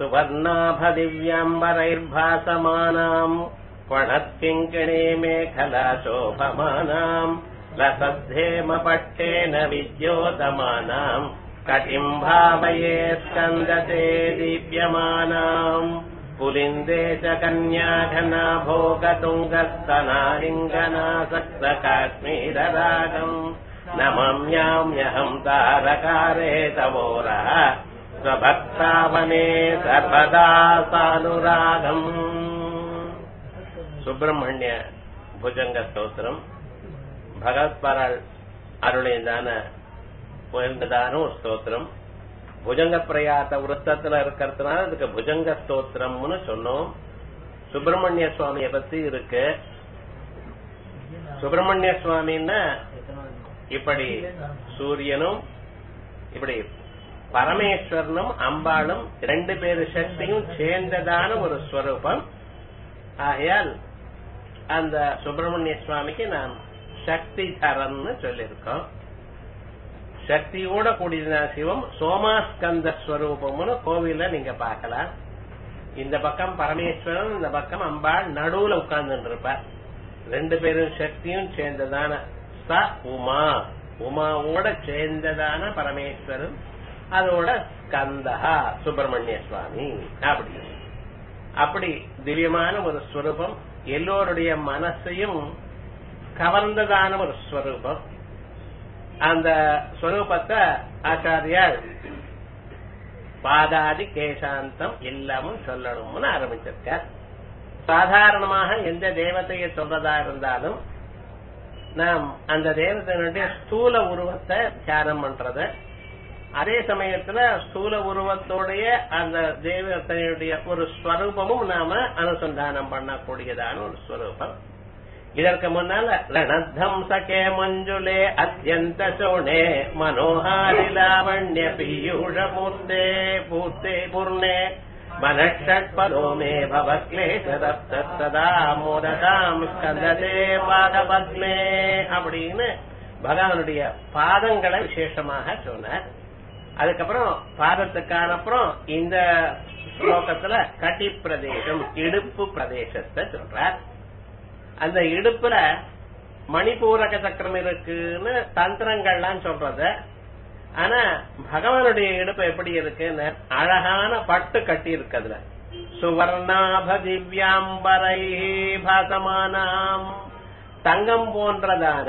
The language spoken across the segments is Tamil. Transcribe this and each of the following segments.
सुवर्णाभदिव्याम्बरैर्भासमानाम् क्वणत्किङ्किणी मेखला शोभमानाम् लसद्धेमपट्टेन विद्योतमानाम् कटिम् भावये स्कन्दते दीप्यमानाम् पुलिन्दे च कन्याघना भोगतुङ्गस्तनालिङ्गनासक्त काश्मीररागम् नमम्याम्यहम् तारकारे तवोरः स्वभक्तावने सर्वदा सानुरागम् சுப்பிரமணிய புஜங்க ஸ்தோத்திரம் பகவத்பாரால் அருளியதான உயர்ந்ததான ஒரு ஸ்தோத்திரம் புஜங்க பிரயாத்த விருத்தத்துல இருக்கிறதுனால அதுக்கு புஜங்க ஸ்தோத்திரம்னு சொன்னோம் சுப்பிரமணிய சுவாமிய பத்தி இருக்கு சுப்பிரமணிய சுவாமின்னா இப்படி சூரியனும் இப்படி பரமேஸ்வரனும் அம்பாளும் ரெண்டு பேரு சக்தியும் சேர்ந்ததான ஒரு ஸ்வரூபம் ஆகையால் அந்த சுப்பிரமணிய சுவாமிக்கு நாம் சக்தி தரன்னு சொல்லியிருக்கோம் சக்தியோட கூடிய சிவம் சோமாஸ்கந்த ஸ்வரூபம்னு கோவில நீங்க பார்க்கலாம் இந்த பக்கம் பரமேஸ்வரன் இந்த பக்கம் அம்பாள் நடுவுல உட்கார்ந்து இருப்பார் ரெண்டு பேரும் சக்தியும் சேர்ந்ததான ச உமா உமாவோட சேர்ந்ததான பரமேஸ்வரன் அதோட ஸ்கந்தா சுப்பிரமணிய சுவாமி அப்படி அப்படி திவ்யமான ஒரு ஸ்வரூபம் எல்லோருடைய மனசையும் கவர்ந்ததான ஒரு ஸ்வரூபம் அந்த ஸ்வரூபத்தை ஆச்சாரியால் பாதாதி கேசாந்தம் எல்லாமும் சொல்லணும்னு ஆரம்பிச்சிருக்கார் சாதாரணமாக எந்த தேவதையை சொல்றதா இருந்தாலும் நாம் அந்த தேவதையினுடைய ஸ்தூல உருவத்தை தியானம் பண்றது அதே சமயத்துல ஸ்தூல உருவத்தோடைய அந்த தேவத்தையுடைய ஒரு ஸ்வரூபமும் நாம அனுசந்தானம் பண்ணக்கூடியதான ஒரு ஸ்வரூபம் இதற்கு முன்னால ரணத்தம் சகே மஞ்சுளே அத்தியந்த சோணே மனோஹாரி லாவண்ய பீயூஷ மூர்த்தே பூர்த்தே பூர்ணே மனஷட்பதோ மே பவக்லேசதப்ததா மோததாம் ஸ்கந்ததே பாதபத்மே அப்படின்னு பகவானுடைய பாதங்களை விசேஷமாக சொன்னார் அதுக்கப்புறம் பாதத்துக்கான அப்புறம் இந்த ஸ்லோகத்துல கட்டி பிரதேசம் இடுப்பு பிரதேசத்தை சொல்றார் அந்த இடுப்புல மணிபூரக சக்கரம் இருக்குன்னு தந்திரங்கள்லாம் சொல்றது ஆனா பகவானுடைய இடுப்பு எப்படி இருக்குன்னு அழகான பட்டு கட்டி இருக்கு அதுல சுவர்ணாப திவ்யாம்பரை பாசமானாம் தங்கம் போன்றதான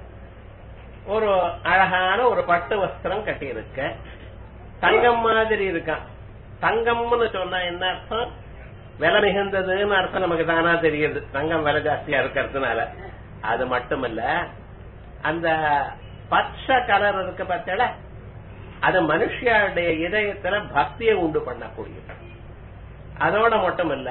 ஒரு அழகான ஒரு பட்டு வஸ்திரம் கட்டி இருக்க தங்கம் மாதிரி இருக்கான் தங்கம்னு சொன்னா என்ன அர்த்தம் விலை மிகுந்ததுன்னு அர்த்தம் நமக்கு தானா தெரியுது தங்கம் விலை ஜாஸ்தியா இருக்கிறதுனால அது மட்டுமல்ல அந்த பச்சை கலர் இருக்கு பார்த்தல அது மனுஷியாருடைய இதயத்துல பக்தியை உண்டு பண்ணக்கூடியது அதோட மட்டுமல்ல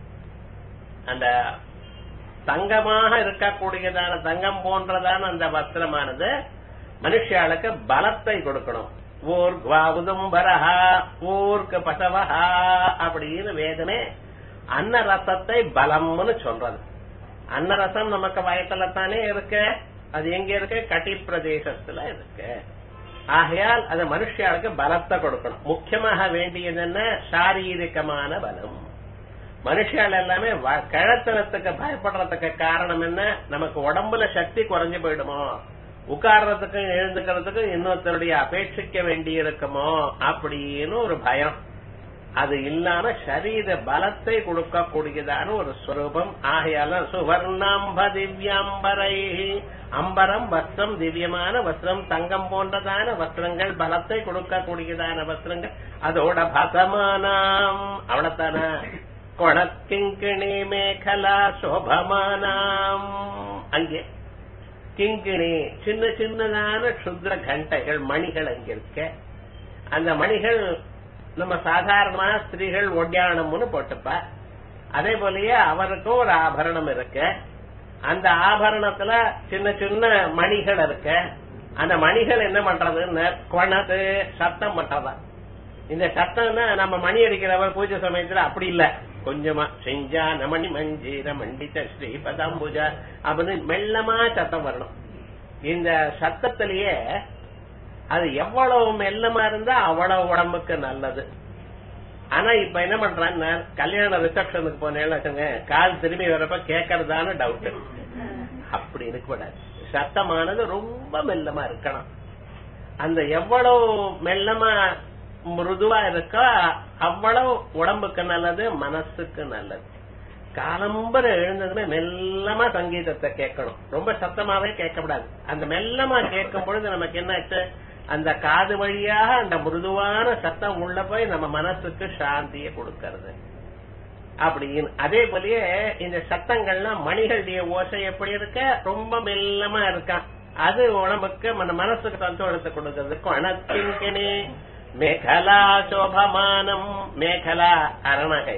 அந்த தங்கமாக இருக்கக்கூடியதான தங்கம் போன்றதான அந்த வஸ்திரமானது மனுஷாளுக்கு பலத்தை கொடுக்கணும் ஊர்க்வா உதும்பரஹா ஊர்க்கு பசவஹா அப்படின்னு வேதமே அன்னரசத்தை பலம்னு சொல்றது அன்னரசம் நமக்கு வயத்துல தானே இருக்கு அது எங்க இருக்கு கட்டி பிரதேசத்துல இருக்கு ஆகையால் அது மனுஷியாளுக்கு பலத்தை கொடுக்கணும் முக்கியமாக வேண்டியது என்ன சாரீரிகமான பலம் மனுஷால் எல்லாமே கிழத்தனத்துக்கு பயப்படுறதுக்கு காரணம் என்ன நமக்கு உடம்புல சக்தி குறைஞ்சு போயிடுமோ உட்கார்றதுக்கு எழுந்துக்கிறதுக்கு இன்னொருத்தருடைய அபேட்சிக்க வேண்டி இருக்குமோ அப்படின்னு ஒரு பயம் அது இல்லாம சரீர பலத்தை கொடுக்கக்கூடியதான ஒரு ஸ்வரூபம் ஆகையால சுவர்ணாம்ப திவ்யாம்பரை அம்பரம் வஸ்திரம் திவ்யமான வஸ்திரம் தங்கம் போன்றதான வஸ்திரங்கள் பலத்தை கொடுக்கக்கூடியதான வஸ்திரங்கள் அதோட பசமானாம் அவ்வளவுதான கொணக்கிங்கிணி மேகலா சோபமானாம் அங்கே கிங்கிணி சின்ன சின்னதான சுத்ர கண்டைகள் மணிகள் அங்க இருக்க அந்த மணிகள் நம்ம சாதாரணமா ஸ்திரீகள் ஒட்டியானம்னு போட்டுப்பா அதே போலயே அவருக்கும் ஒரு ஆபரணம் இருக்கு அந்த ஆபரணத்துல சின்ன சின்ன மணிகள் இருக்கு அந்த மணிகள் என்ன பண்றதுன்னு கொணது சத்தம் பண்றதா இந்த சத்தம்னா நம்ம மணி அடிக்கிறவர் பூஜை சமயத்துல அப்படி இல்ல கொஞ்சமா செஞ்சா நமணி மஞ்சீர மண்டித ஸ்ரீபதாம்புஜா அப்படின்னு மெல்லமா சத்தம் வரணும் இந்த சத்தத்திலேயே அது எவ்வளவு மெல்லமா இருந்தா அவ்வளவு உடம்புக்கு நல்லது ஆனா இப்ப என்ன பண்றாங்கன்னா கல்யாண ரிசப்ஷனுக்கு போனேன்னு வச்சுங்க கால் திரும்பி வரப்ப கேட்கறதான டவுட் அப்படி இருக்கக்கூடாது சத்தமானது ரொம்ப மெல்லமா இருக்கணும் அந்த எவ்வளவு மெல்லமா மிருதுவா இருக்கோ அவ்வளவு உடம்புக்கு நல்லது மனசுக்கு நல்லது காலம்பர எழுந்ததுமே மெல்லமா சங்கீதத்தை கேட்கணும் ரொம்ப சத்தமாவே கேட்கக்கூடாது அந்த மெல்லமா கேட்கும் பொழுது நமக்கு என்ன ஆச்சு அந்த காது வழியாக அந்த மிருதுவான சத்தம் உள்ள போய் நம்ம மனசுக்கு சாந்தியை கொடுக்கறது அப்படின்னு அதே போலயே இந்த சத்தங்கள்லாம் மணிகளுடைய ஓசை எப்படி இருக்க ரொம்ப மெல்லமா இருக்கான் அது உடம்புக்கு మన மனசுக்கு சந்தோஷத்தை கொடுக்கிறது கொணத்தின்கனே மேகலா சோபமானம் மேகலா அரணகை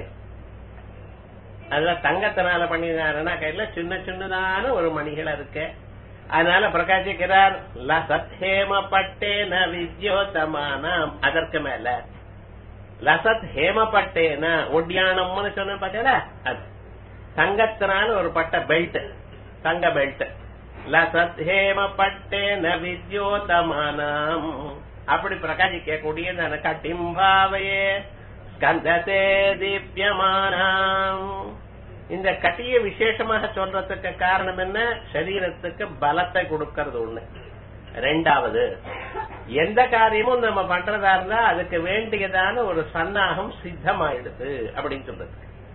அதுல தங்கத்தினால பண்ணின அரணகைல சின்ன சின்னதான ஒரு மணிகள் இருக்கு அதனால பிரகாசிக்கிறார் லசத் ஹேம பட்டேன வித்யோதமானம் அதற்கு மேல லசத் ஹேம பட்டேன ஒட்டியானம்னு சொன்ன பார்த்தீங்களா அது தங்கத்தினால ஒரு பட்ட பெல்ட் தங்க பெல்ட் லசத் ஹேம பட்டேன வித்யோதமானம் அப்படி பிரகாசிக்கக்கூடிய கட்டிம்பாவையே ஸ்கந்ததே தீப்யமானம் இந்த கட்டிய விசேஷமாக சொல்றதுக்கு காரணம் என்ன சரீரத்துக்கு பலத்தை கொடுக்கறது ஒண்ணு ரெண்டாவது எந்த காரியமும் நம்ம பண்றதா இருந்தா அதுக்கு வேண்டியதான ஒரு சன்னாகம் சித்தமாயிடுது அப்படின்னு சொல்றது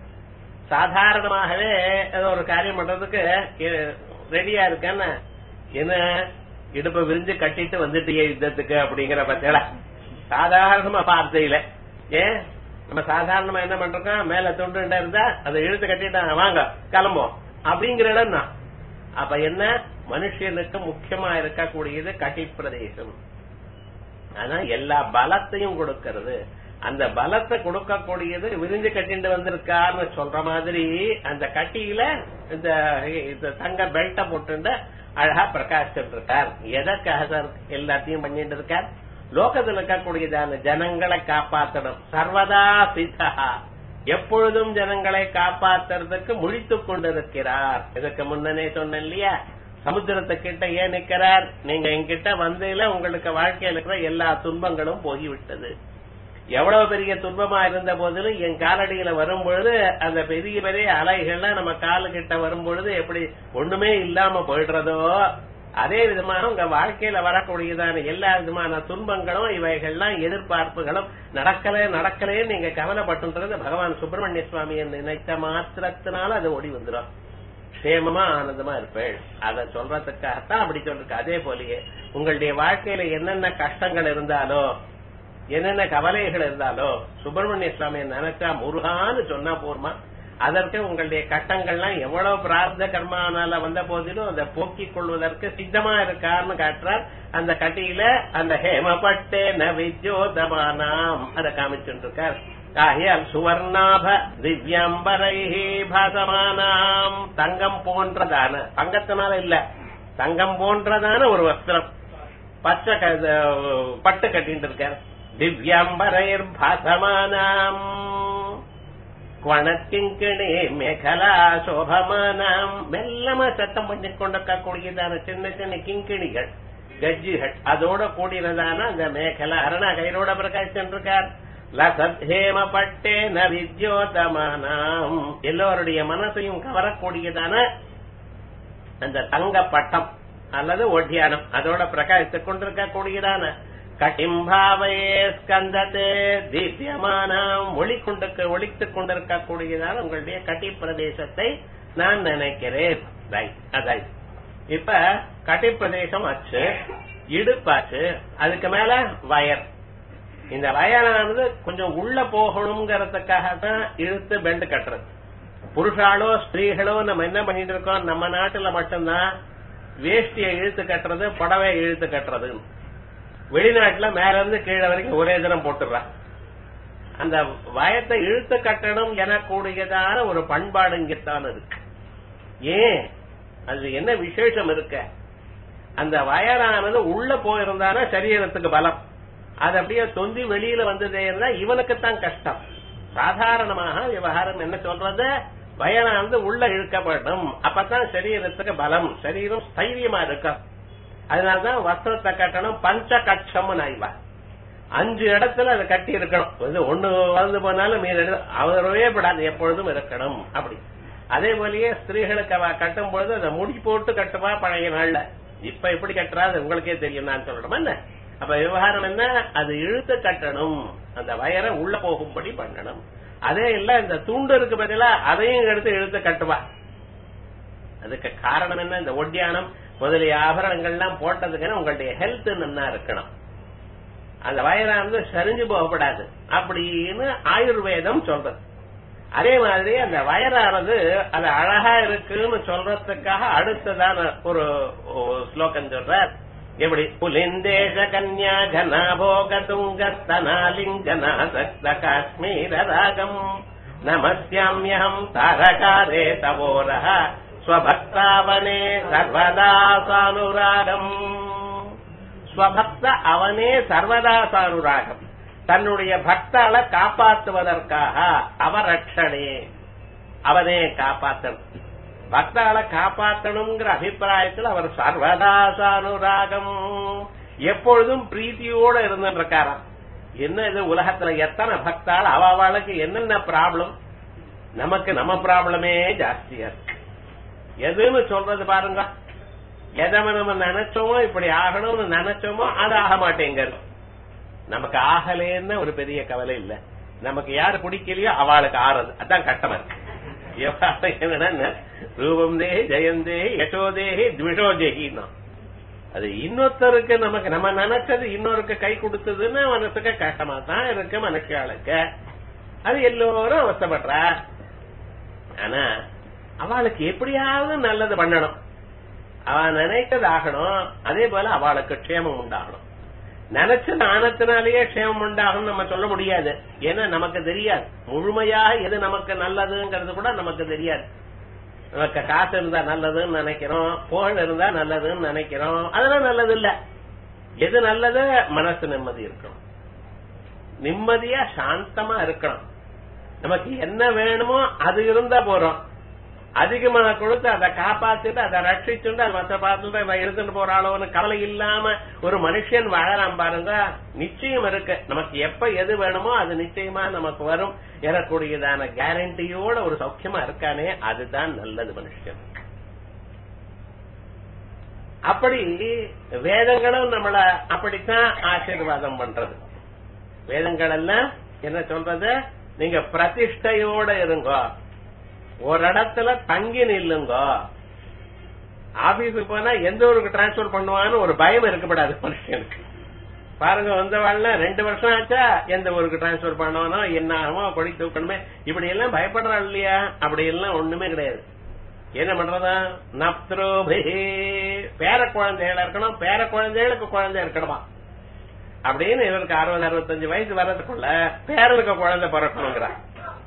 சாதாரணமாகவே ஏதோ ஒரு காரியம் பண்றதுக்கு ரெடியா இருக்கேன்னு என்ன இடுப்ப விரிஞ்சு கட்டிட்டு வந்துட்டியே யுத்தத்துக்கு அப்படிங்கிற பத்தியல சாதாரணமா வார்த்தையில ஏன் நம்ம சாதாரணமா என்ன பண்றோம் மேல துண்டு இருந்தா அதை இழுத்து கட்டிட்டாங்க வாங்க கிளம்போம் அப்படிங்கிற இடம் தான் அப்ப என்ன மனுஷனுக்கு முக்கியமா இருக்கக்கூடியது கட்டி பிரதேசம் ஆனா எல்லா பலத்தையும் கொடுக்கிறது அந்த பலத்தை கொடுக்கக்கூடியது விரிஞ்சு கட்டிட்டு வந்திருக்காருன்னு சொல்ற மாதிரி அந்த கட்டியில இந்த தங்க பெல்ட்ட போட்டு அழகா பிரகாசிச்சுட்டு இருக்கார் எதற்காக சார் எல்லாத்தையும் பண்ணிட்டு இருக்கார் லோகத்தில் இருக்கக்கூடியதான ஜனங்களை காப்பாற்றணும் சர்வதா சித்தா எப்பொழுதும் ஜனங்களை காப்பாத்துறதுக்கு முழித்துக் கொண்டிருக்கிறார் இதுக்கு முன்னனே சொன்ன இல்லையா சமுத்திரத்துக்கிட்ட ஏன் நிக்கிறார் நீங்க என்கிட்ட வந்ததுல உங்களுக்கு வாழ்க்கையில் இருக்கிற எல்லா துன்பங்களும் போய்விட்டது எவ்வளவு பெரிய துன்பமா இருந்த போதிலும் என் காலடியில வரும் பொழுது அந்த பெரிய பெரிய அலைகள்லாம் நம்ம காலு கிட்ட வரும் பொழுது எப்படி ஒண்ணுமே இல்லாம போயிடுறதோ அதே விதமாக உங்க வாழ்க்கையில வரக்கூடியதான எல்லா விதமான துன்பங்களும் இவைகள்லாம் எதிர்பார்ப்புகளும் நடக்கல நடக்கலே நீங்க கவலைப்பட்டுன்றது பகவான் சுப்பிரமணிய சுவாமியை நினைத்த மாத்திரத்தினால அது ஓடி வந்துடும் சேமமா ஆனந்தமா இருப்பேள் அத சொல்றதுக்காகத்தான் அப்படி சொல்லிருக்கு அதே போலயே உங்களுடைய வாழ்க்கையில என்னென்ன கஷ்டங்கள் இருந்தாலோ என்னென்ன கவலைகள் இருந்தாலோ சுப்பிரமணிய சுவாமியை நினைச்சா முருகான்னு சொன்னா போர்மா அதற்கு உங்களுடைய கட்டங்கள்லாம் எவ்வளவு பிரார்த்த கர்மானால வந்த போதிலும் அதை போக்கிக் கொள்வதற்கு சித்தமா இருக்காருன்னு காட்டுறார் அந்த கட்டியில அந்த ஹேமப்பட்டே ந வித்யோதமானாம் அதை காமிச்சுட்டு இருக்கார் ஆகியால் சுவர்ணாப திவ்யம்பரை பாசமானாம் தங்கம் போன்றதான தங்கத்தினால இல்ல தங்கம் போன்றதான ஒரு வஸ்திரம் பச்சை பட்டு கட்டிட்டு இருக்கார் திவ்யம்பரைர் பாசமானாம் கொணக்கிங்கிணி மேகலா சோபமானம் மெல்லமா சத்தம் பண்ணி கொண்டிருக்கக்கூடியதான சின்ன சின்ன கிங்கிணிகள் கஜ்ஜிகள் அதோட கூடினதான அந்த மேகலா அரணா கைரோட பிரகாசிச்சிருக்கார் லசத்ஹேம பட்டே ந வித்யோதமானம் எல்லோருடைய மனசையும் கவரக்கூடியதான அந்த தங்க பட்டம் அல்லது ஒட்டியானம் அதோட பிரகாசித்துக் கொண்டிருக்கக்கூடியதான கட்டிம்பாவையே ஸ்கந்தத்தே தீபியமானம் ஒளி கொண்டு ஒளித்துக் கொண்டிருக்கக்கூடியதான உங்களுடைய கட்டி பிரதேசத்தை நான் நினைக்கிறேன் அதாய் இப்ப கட்டி பிரதேசம் ஆச்சு இடுப்பாச்சு அதுக்கு மேல வயர் இந்த வயரானது கொஞ்சம் உள்ள போகணுங்கிறதுக்காக தான் இழுத்து பெண்டு கட்டுறது புருஷாலோ ஸ்திரீகளோ நம்ம என்ன பண்ணிட்டு இருக்கோம் நம்ம நாட்டுல மட்டும்தான் வேஷ்டியை இழுத்து கட்டுறது புடவை இழுத்து கட்டுறது வெளிநாட்டுல மேல இருந்து கீழே வரைக்கும் ஒரே தினம் போட்டுறான் அந்த வயத்தை இழுத்து கட்டணும் எனக்கூடியதான ஒரு பண்பாடு இங்கத்தான் இருக்கு ஏன் அது என்ன விசேஷம் இருக்க அந்த வயரானது உள்ள போயிருந்தானா சரீரத்துக்கு பலம் அது அப்படியே தொந்தி வெளியில வந்ததே இருந்தா இவனுக்குத்தான் கஷ்டம் சாதாரணமாக விவகாரம் என்ன சொல்றது வயனானது உள்ள இழுக்கப்படும் அப்பதான் சரீரத்துக்கு பலம் சரீரம் ஸ்தைரியமா இருக்கும் அதனாலதான் வஸ்திரத்தை கட்டணும் பஞ்ச கட்சம் நாய்வா அஞ்சு இடத்துல அதை கட்டி இருக்கணும் வந்து ஒண்ணு வளர்ந்து போனாலும் மீது இடத்துல அவரவே படாது எப்பொழுதும் இருக்கணும் அப்படி அதே போலயே ஸ்திரீகளுக்கு அவ கட்டும் பொழுது அதை முடி போட்டு கட்டுவா பழைய நாள்ல இப்ப எப்படி கட்டுறா அது உங்களுக்கே தெரியும் நான் சொல்லணும் என்ன அப்ப விவகாரம் என்ன அது இழுத்து கட்டணும் அந்த வயரை உள்ள போகும்படி பண்ணணும் அதே இல்ல இந்த துண்டு இருக்கு பதிலா அதையும் எடுத்து இழுத்து கட்டுவா அதுக்கு காரணம் என்ன இந்த ஒட்டியானம் முதலிய ஆபரணங்கள்லாம் போட்டதுக்குன்னு உங்களுடைய ஹெல்த் நன்னா இருக்கணும் அந்த வயரானது சரிஞ்சு போகப்படாது அப்படின்னு ஆயுர்வேதம் சொல்றது அதே மாதிரி அந்த வயரானது அது அழகா இருக்குன்னு சொல்றதுக்காக அடுத்ததான ஒரு ஒரு ஸ்லோகம் சொல்றார் எப்படி புலிந்தேஷ கன்யா கனாபோக துங்க ஸ்தனாலிங்கனா சக்த காஷ்மீர ராகம் நமஸ்யாமியம் தாரகாரே தவோரஹ ஸ்வபக்தாவனே சர்வதா சானுராகம் ஸ்வபக்த அவனே சர்வதா சானுராகம் தன்னுடைய பக்தால காப்பாற்றுவதற்காக அவரட்சணே அவனே காப்பாற்றணும் பக்தால காப்பாற்றணுங்கிற அபிப்பிராயத்தில் அவர் சர்வதாசானுராகம் எப்பொழுதும் பிரீத்தியோட இருந்துட்டு இருக்காராம் என்ன இது உலகத்துல எத்தனை பக்தால் அவளுக்கு என்னென்ன ப்ராப்ளம் நமக்கு நம்ம ப்ராப்ளமே ஜாஸ்தியா இருக்கு எதுன்னு சொல்றது பாருங்க எதை நம்ம நினைச்சோமோ இப்படி ஆகணும்னு நினைச்சோமோ அது ஆக மாட்டேங்கிறது நமக்கு ஆகலேன்னு ஒரு பெரிய கவலை இல்ல நமக்கு யாரு பிடிக்கலையோ அவளுக்கு ஆறது அதான் கட்டமா இருக்கு என்னன்னா ரூபம் தேஹி ஜெயந்தேஹி யசோதேஹி த்விஷோதேஹின்னா அது இன்னொருத்தருக்கு நமக்கு நம்ம நினைச்சது இன்னொருக்கு கை கொடுத்ததுன்னா மனசுக்கு கஷ்டமா தான் இருக்கு மனுஷாளுக்கு அது எல்லோரும் அவசப்படுறா ஆனா அவளுக்கு எப்படியாவது நல்லது பண்ணணும் அவ நினைத்தது ஆகணும் அதே போல அவளுக்கு க்ஷேமம் உண்டாகணும் நினைச்சது ஆனத்தினாலேயே க்ஷேமம் உண்டாகும் நம்ம சொல்ல முடியாது ஏன்னா நமக்கு தெரியாது முழுமையாக எது நமக்கு நல்லதுங்கிறது கூட நமக்கு தெரியாது நமக்கு காசு இருந்தா நல்லதுன்னு நினைக்கிறோம் புகழ் இருந்தா நல்லதுன்னு நினைக்கிறோம் அதெல்லாம் நல்லது இல்ல எது நல்லது மனசு நிம்மதி இருக்கணும் நிம்மதியா சாந்தமா இருக்கணும் நமக்கு என்ன வேணுமோ அது இருந்தா போறோம் அதிகமா கொடுத்து அதை காப்பாத்திட்டு அதை ரட்சிச்சுட்டு அதை மற்ற பார்த்துட்டு அதை எடுத்துட்டு போறாளோன்னு கவலை இல்லாம ஒரு மனுஷன் வாழலாம் பாருங்க நிச்சயம் இருக்கு நமக்கு எப்ப எது வேணுமோ அது நிச்சயமா நமக்கு வரும் ஏறக்கூடியதான கேரண்டியோட ஒரு சௌக்கியமா இருக்கானே அதுதான் நல்லது மனுஷன் அப்படி வேதங்களும் நம்மள அப்படித்தான் ஆசீர்வாதம் பண்றது வேதங்கள் எல்லாம் என்ன சொல்றது நீங்க பிரதிஷ்டையோட இருங்கோ ஒரு இடத்துல தங்கி நில்லுங்க ஆபீஸுக்கு போனா எந்த ஊருக்கு டிரான்ஸ்பர் பண்ணுவான்னு ஒரு பயம் இருக்கப்படாது மனுஷனுக்கு பாருங்க வந்த வாழ்ல ரெண்டு வருஷம் ஆச்சா எந்த ஊருக்கு டிரான்ஸ்பர் பண்ணணும் என்ன ஆகுமோ கொடி தூக்கணுமே இப்படி எல்லாம் பயப்படுறா இல்லையா அப்படி எல்லாம் ஒண்ணுமே கிடையாது என்ன பண்றதா நப்திரோபி பேர குழந்தைகள் இருக்கணும் பேர குழந்தைகளுக்கு குழந்தை இருக்கணுமா அப்படின்னு இவருக்கு அறுபது அறுபத்தஞ்சு வயசு வர்றதுக்குள்ள பேரனுக்கு குழந்தை பிறக்கணுங்கிறார்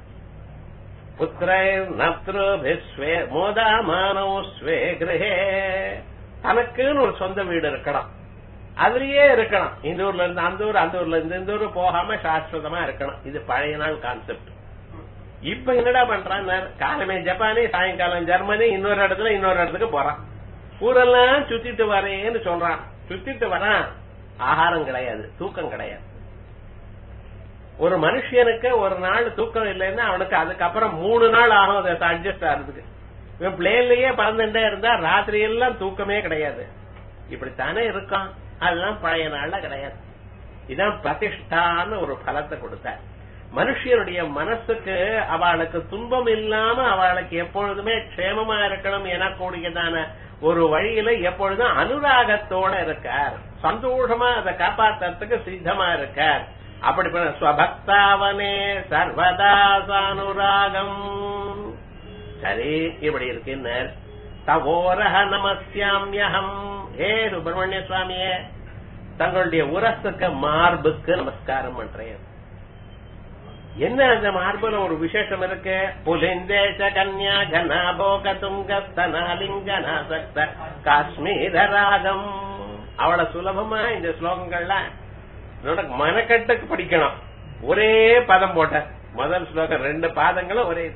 புத்திரே மோதாமானோ ஸ்வே கிரகே தனக்குன்னு ஒரு சொந்த வீடு இருக்கணும் அதுலயே இருக்கணும் இந்த ஊர்ல இருந்து அந்த ஊர் அந்த ஊர்ல இருந்து இந்த ஊர் போகாம சாஸ்வதமா இருக்கணும் இது பழைய நாள் கான்செப்ட் இப்ப என்னடா பண்றான் காலமே ஜப்பானே சாயங்காலம் ஜெர்மனி இன்னொரு இடத்துல இன்னொரு இடத்துக்கு போறான் ஊரெல்லாம் சுத்திட்டு வரேன்னு சொல்றான் சுத்திட்டு வரான் ஆகாரம் கிடையாது தூக்கம் கிடையாது ஒரு மனுஷனுக்கு ஒரு நாள் தூக்கம் இல்லைன்னா அவனுக்கு அதுக்கப்புறம் மூணு நாள் ஆகும் அதை அட்ஜஸ்ட் ஆகிறதுக்கு இவன் பிளேன்லயே பறந்துட்டே இருந்தா ராத்திரி எல்லாம் தூக்கமே கிடையாது இப்படித்தானே இருக்கான் அதெல்லாம் பழைய நாள்ல கிடையாது இதான் பிரதிஷ்டான்னு ஒரு பலத்தை கொடுத்தார் மனுஷனுடைய மனசுக்கு அவளுக்கு துன்பம் இல்லாம அவளுக்கு எப்பொழுதுமே க்ஷேமமா இருக்கணும் எனக்கூடியதான ஒரு வழியில எப்பொழுதும் அனுராகத்தோட இருக்கார் சந்தோஷமா அதை காப்பாத்துறதுக்கு சித்தமா இருக்கார் அப்படி ஸ்வபக்தாவனே சர்வதாசானுராகம் சரி இப்படி இருக்குன்னர் தவோரஹ நமஸ்யாமியகம் ஹே சுப்பிரமணிய சுவாமியே தங்களுடைய உரசுக்கு மார்புக்கு நமஸ்காரம் பண்றேன் என்ன அந்த மார்புல ஒரு விசேஷம் இருக்கு புலிந்தேச கன்யா கனாபோக துங்க ஸ்தனாலிங்கனாசக்த காஷ்மீர ராகம் அவளை சுலபமா இந்த ஸ்லோகங்கள்லாம் மனக்கட்டுக்கு படிக்கணும் ஒரே பதம் போட்ட முதல் ஸ்லோகம் ரெண்டு பாதங்களும் ஒரே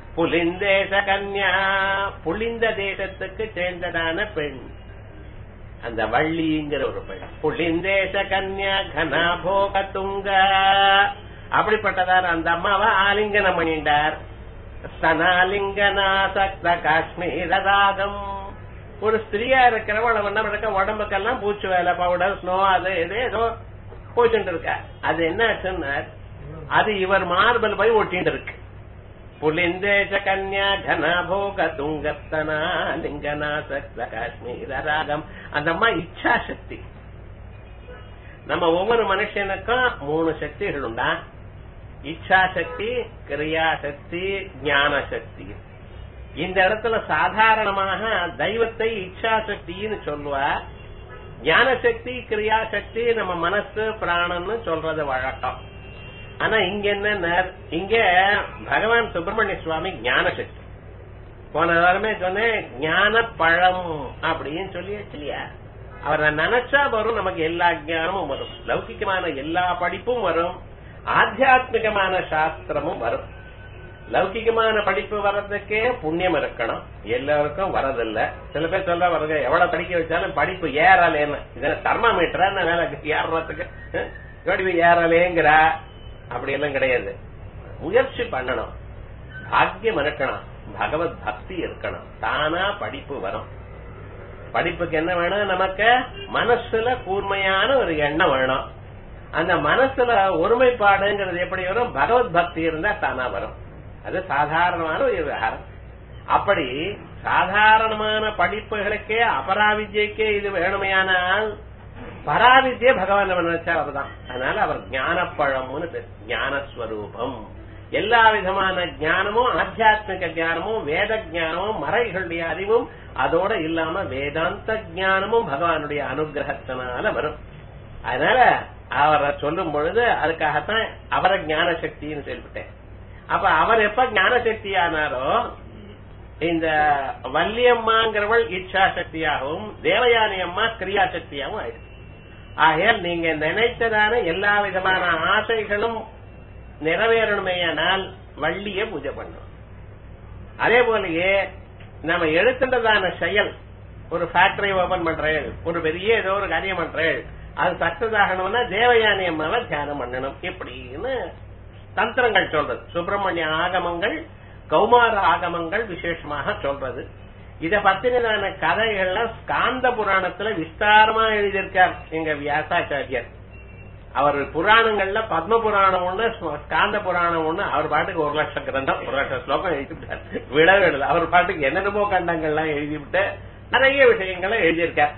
புலிந்தேச கன்யா புலிந்த தேசத்துக்கு சேர்ந்ததான பெண் அந்த வள்ளிங்கிற ஒரு பெண் புள்ளிந்தேச கன்யா கனா போக துங்க அப்படிப்பட்டதார் அந்த அம்மாவை ஆலிங்கனம் பண்ணிட்டார் ஸ்தனாலிங்கனாசக்த காஷ்மீர ராகம் ஒரு ஸ்திரியா இருக்கிறவள் என்ன இருக்க உடம்புக்கெல்லாம் பூச்சி வேலை பவுடர் ஸ்னோ அது இது ஏதோ போச்சுட்டு இருக்கா அது என்ன ஆச்சுன்னா அது இவர் மார்பல் போய் ஒட்டிட்டு இருக்கு புலிந்தேச கன்யா கனபோக துங்கத்தனா லிங்கனாசக்த காஷ்மீர ராகம் அந்த அம்மா இச்சா சக்தி நம்ம ஒவ்வொரு மனுஷனுக்கும் மூணு சக்திகள் உண்டா இச்சா சக்தி கிரியா சக்தி ஞான சக்தி இந்த இடத்துல சாதாரணமாக தெய்வத்தை இச்சா சக்தின்னு சொல்லுவா ஞான சக்தி கிரியா சக்தி நம்ம மனசு பிராணன்னு சொல்றது வழக்கம் ஆனா இங்க என்ன இங்க பகவான் சுப்பிரமணிய சுவாமி ஞான சக்தி போன வாரமே சொன்னேன் ஞான பழம் அப்படின்னு சொல்லியாச்சு இல்லையா அவரை நினைச்சா வரும் நமக்கு எல்லா ஞானமும் வரும் லௌகிகமான எல்லா படிப்பும் வரும் ஆத்தியாத்மிகமான சாஸ்திரமும் வரும் லௌகிகமான படிப்பு வர்றதுக்கே புண்ணியம் இருக்கணும் எல்லாருக்கும் வரதில்ல சில பேர் சொல்ற வருங்க எவ்வளவு படிக்க வச்சாலும் படிப்பு ஏறலேன்னு இதுல தர்மாமீட்டரா வேலை ஏறதுக்கு படிப்பு ஏறலேங்கிறா அப்படி எல்லாம் கிடையாது முயற்சி பண்ணணும் பாக்கியம் இருக்கணும் பகவத் பக்தி இருக்கணும் தானா படிப்பு வரும் படிப்புக்கு என்ன வேணும் நமக்கு மனசுல கூர்மையான ஒரு எண்ணம் வேணும் அந்த மனசுல ஒருமைப்பாடுங்கிறது எப்படி வரும் பகவத் பக்தி இருந்தா தானா வரும் அது சாதாரணமான ஒரு விவகாரம் அப்படி சாதாரணமான படிப்புகளுக்கே அபராவித்யக்கே இது வேணுமையானால் பராவித்ய பகவான் நம்ம நினைச்சா அவர்தான் அதனால அவர் ஞானப்பழம்னு பேர் ஞானஸ்வரூபம் எல்லா விதமான ஞானமும் ஆத்தியாத்மிக ஞானமும் வேத ஞானமும் மறைகளுடைய அறிவும் அதோட இல்லாம வேதாந்த ஞானமும் பகவானுடைய அனுகிரகத்தினால வரும் அதனால அவரை சொல்லும் பொழுது அதுக்காகத்தான் அவரை ஞான சக்தின்னு சொல்லிவிட்டேன் அப்ப அவர் எப்ப ஞான சக்தி ஆனாரோ இந்த வள்ளியம்மாங்கிறவள் இச்சா சக்தியாகவும் தேவயானி அம்மா கிரியா சக்தியாகவும் ஆயிடுச்சு ஆகையால் நீங்க நினைத்ததான எல்லா விதமான ஆசைகளும் நிறைவேறணுமேயானால் வள்ளிய பூஜை பண்ணும் அதே போலயே நம்ம எடுத்துட்டதான செயல் ஒரு ஃபேக்டரி ஓபன் பண்றேன் ஒரு பெரிய ஏதோ ஒரு காரியம் பண்றேன் அது சக்சஸ் ஆகணும்னா தேவயானி அம்மாவை தியானம் பண்ணணும் இப்படின்னு தந்திரங்கள் சொல்றது சுப்பிரமணிய ஆகமங்கள் கௌமார ஆகமங்கள் விசேஷமாக சொல்றது இத பத்தினதான கதைகள்லாம் ஸ்காந்த புராணத்துல விஸ்தாரமா எழுதியிருக்கார் எங்க வியாசாச்சாரியர் அவர் புராணங்கள்ல பத்ம புராணம் ஒண்ணு ஸ்காந்த புராணம் ஒண்ணு அவர் பாட்டுக்கு ஒரு லட்சம் கிரந்தம் ஒரு லட்சம் ஸ்லோகம் எழுதிவிட்டார் விடவே எழுத அவர் பாட்டுக்கு என்னென்னமோ கண்டங்கள்லாம் எழுதிவிட்டு நிறைய விஷயங்களை எழுதியிருக்கார்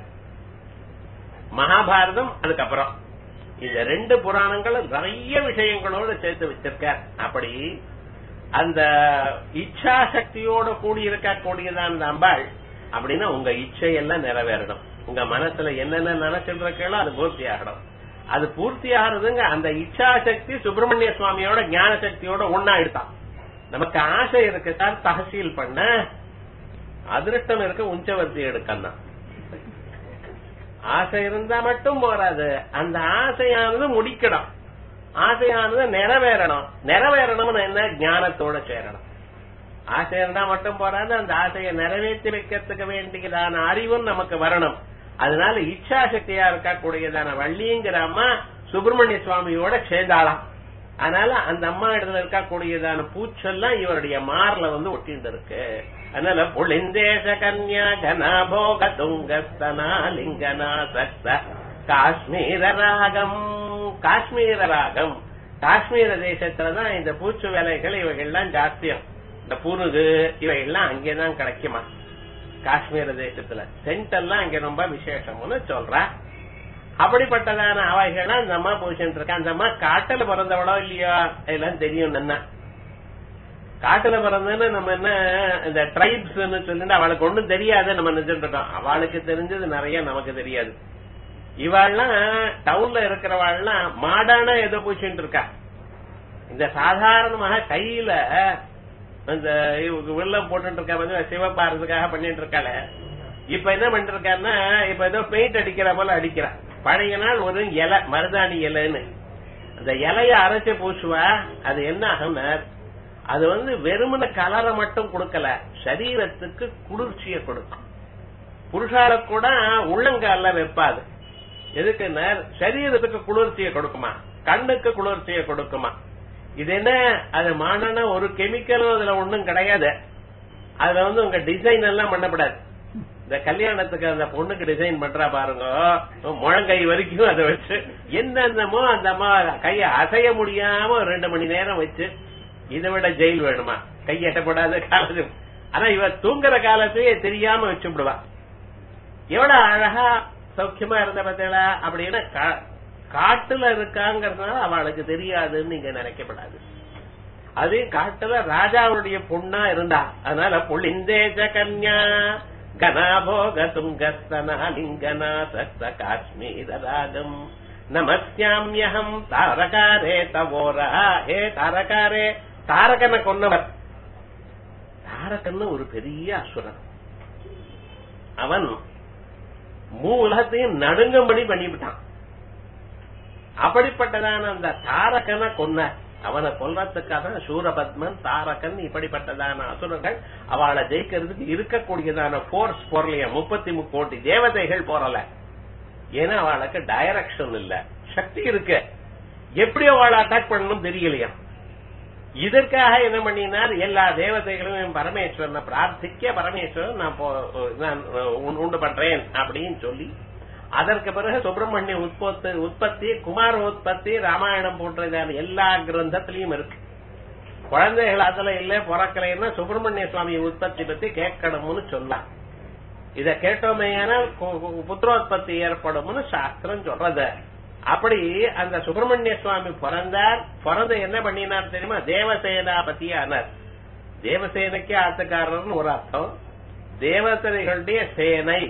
மகாபாரதம் அதுக்கப்புறம் இந்த ரெண்டு புராணங்களும் நிறைய விஷயங்களோட சேர்த்து வச்சிருக்கார் அப்படி அந்த இச்சா சக்தியோட கூடி இருக்க கூடியதான் அந்த அம்பாள் அப்படின்னா உங்க இச்சையெல்லாம் நிறைவேறணும் உங்க மனசுல என்னென்ன நினைச்சிட்டு இருக்கீங்களோ அது பூர்த்தி ஆகணும் அது பூர்த்தி ஆகிறதுங்க அந்த இச்சா சக்தி சுப்பிரமணிய சுவாமியோட ஞான சக்தியோட ஒன்னா எடுத்தான் நமக்கு ஆசை இருக்கு சார் தகசீல் பண்ண அதிருஷ்டம் இருக்க உஞ்சவர்த்தி எடுக்கணும் ஆசை இருந்தா மட்டும் போறாது அந்த ஆசையானது முடிக்கணும் ஆசையானது நிறைவேறணும் நிறைவேறணும்னு என்ன ஞானத்தோட சேரணும் ஆசை இருந்தா மட்டும் போறாது அந்த ஆசையை நிறைவேற்றி வைக்கிறதுக்கு வேண்டியதான அறிவும் நமக்கு வரணும் அதனால இச்சா சக்தியா இருக்கக்கூடியதான வள்ளிங்கிற அம்மா சுப்பிரமணிய சுவாமியோட சேர்ந்தாளாம் அதனால அந்த அம்மா இடத்துல இருக்கக்கூடியதான பூச்செல்லாம் இவருடைய மார்ல வந்து ஒட்டிட்டு இருக்கு அதனால புளிந்தேச கன்யா கனாபோக துங்கஸ்தனா லிங்கனா சக்த காஷ்மீர ராகம் காஷ்மீர ராகம் காஷ்மீர தேசத்துலதான் இந்த பூச்சு வேலைகள் இவைகள்லாம் ஜாஸ்தியம் இந்த புருகு இவைகள்லாம் அங்கேதான் கிடைக்குமா காஷ்மீர தேசத்துல சென்ட் எல்லாம் அங்க ரொம்ப விசேஷம்னு சொல்றா அப்படிப்பட்டதான அவைகள்லாம் அந்த அம்மா பூசிட்டு இருக்கா அந்த அம்மா காட்டுல பிறந்தவளோ இல்லையோ எல்லாம் தெரியும் என்ன காட்டுல பிறந்தன்னு நம்ம என்ன இந்த ட்ரைப்ஸ் சொல்லிட்டு அவளுக்கு ஒண்ணும் தெரியாது நம்ம நினைச்சிட்டு இருக்கோம் அவளுக்கு தெரிஞ்சது நிறைய நமக்கு தெரியாது இவாள்லாம் டவுன்ல இருக்கிறவாள்லாம் மாடான ஏதோ பூச்சிட்டு இருக்கா இந்த சாதாரணமாக கையில இந்த வெள்ளம் போட்டு இருக்கா வந்து சிவப்பாறதுக்காக பண்ணிட்டு இருக்காள இப்ப என்ன பண்ணிட்டு இருக்காருன்னா இப்ப ஏதோ பெயிண்ட் அடிக்கிற போல அடிக்கிறா பழைய நாள் ஒரு இலை மருதாணி இலைன்னு அந்த இலைய அரைச்சு பூசுவா அது என்ன ஆகும்னா அது வந்து வெறுமன கலரை மட்டும் கொடுக்கல சரீரத்துக்கு குளிர்ச்சியை கொடுக்கும் புருஷால கூட உள்ளங்கால வைப்பாது எதுக்குன்னா சரீரத்துக்கு குளிர்ச்சியை கொடுக்குமா கண்ணுக்கு குளிர்ச்சியை கொடுக்குமா இது என்ன அது மானன ஒரு கெமிக்கலும் அதுல ஒண்ணும் கிடையாது அதுல வந்து உங்க டிசைன் எல்லாம் பண்ணப்படாது இந்த கல்யாணத்துக்கு அந்த பொண்ணுக்கு டிசைன் பண்றா பாருங்க முழங்கை வரைக்கும் அதை வச்சு என்னென்னமோ அந்த அம்மா கைய அசைய முடியாம ஒரு ரெண்டு மணி நேரம் வச்சு இதை விட ஜெயில் வேணுமா கை எட்டப்படாத காலம் ஆனா இவ தூங்குற காலத்தையே தெரியாம வச்சு விடுவா எவ்வளவு அழகா சௌக்கியமா இருந்த பார்த்தீங்களா அப்படின்னா கா- காட்டுல இருக்காங்கிறதுனால அவளுக்கு தெரியாதுன்னு நீங்க நினைக்கப்படாது அது காட்டுல ராஜாவுடைய பொண்ணா இருந்தா அதனால புளிந்தேஜ கன்யா கனாபோக துங்கஸ்தனா லிங்கனா சக்த காஷ்மீர ராகம் நமஸ்யாமியகம் தாரகாரே தவோரா ஹே தாரகாரே தாரகனை கொன்னவர் தாரகன்னு ஒரு பெரிய அசுரன் அவன் மூ உலகத்தையும் நடுங்கும்படி பண்ணிவிட்டான் அப்படிப்பட்டதான அந்த தாரகனை கொன்ன அவனை கொல்றதுக்காக சூரபத்மன் தாரகன் இப்படிப்பட்டதான அசுரர்கள் அவளை ஜெயிக்கிறதுக்கு இருக்கக்கூடியதான போர்ஸ் போறலையா முப்பத்தி கோடி தேவதைகள் போறல ஏன்னா அவளுக்கு டைரக்ஷன் இல்ல சக்தி இருக்கு எப்படி அவளை அட்டாக் பண்ணணும் தெரியலையா இதற்காக என்ன பண்ணினார் எல்லா தேவதைகளும் பரமேஸ்வரனை பிரார்த்திக்க பரமேஸ்வரன் நான் போ- நான் உண்டு பண்றேன் அப்படின்னு சொல்லி அதற்கு பிறகு சுப்பிரமணிய உற்பத்தி உற்பத்தி குமார உற்பத்தி ராமாயணம் போன்றதான எல்லா கிரந்தத்திலையும் இருக்கு குழந்தைகள் அதுல இல்ல பிறக்கலைன்னா சுப்பிரமணிய சுவாமி உற்பத்தி பத்தி கேட்கணும்னு சொல்லலாம் இத கேட்டோமேயானால் கு- கு- புத்திரோத்பத்தி ஏற்படும்னு சாஸ்திரம் சொல்றது அப்படி அந்த சுப்பிரமணிய சுவாமி பிறந்தார் பிறந்து என்ன பண்ணினார் தெரியுமா தேவசேனாபதி ஆனார் தேவசேனைக்கே ஆத்துக்காரர்னு ஒரு அர்த்தம் தேவசனைகளுடைய சேனை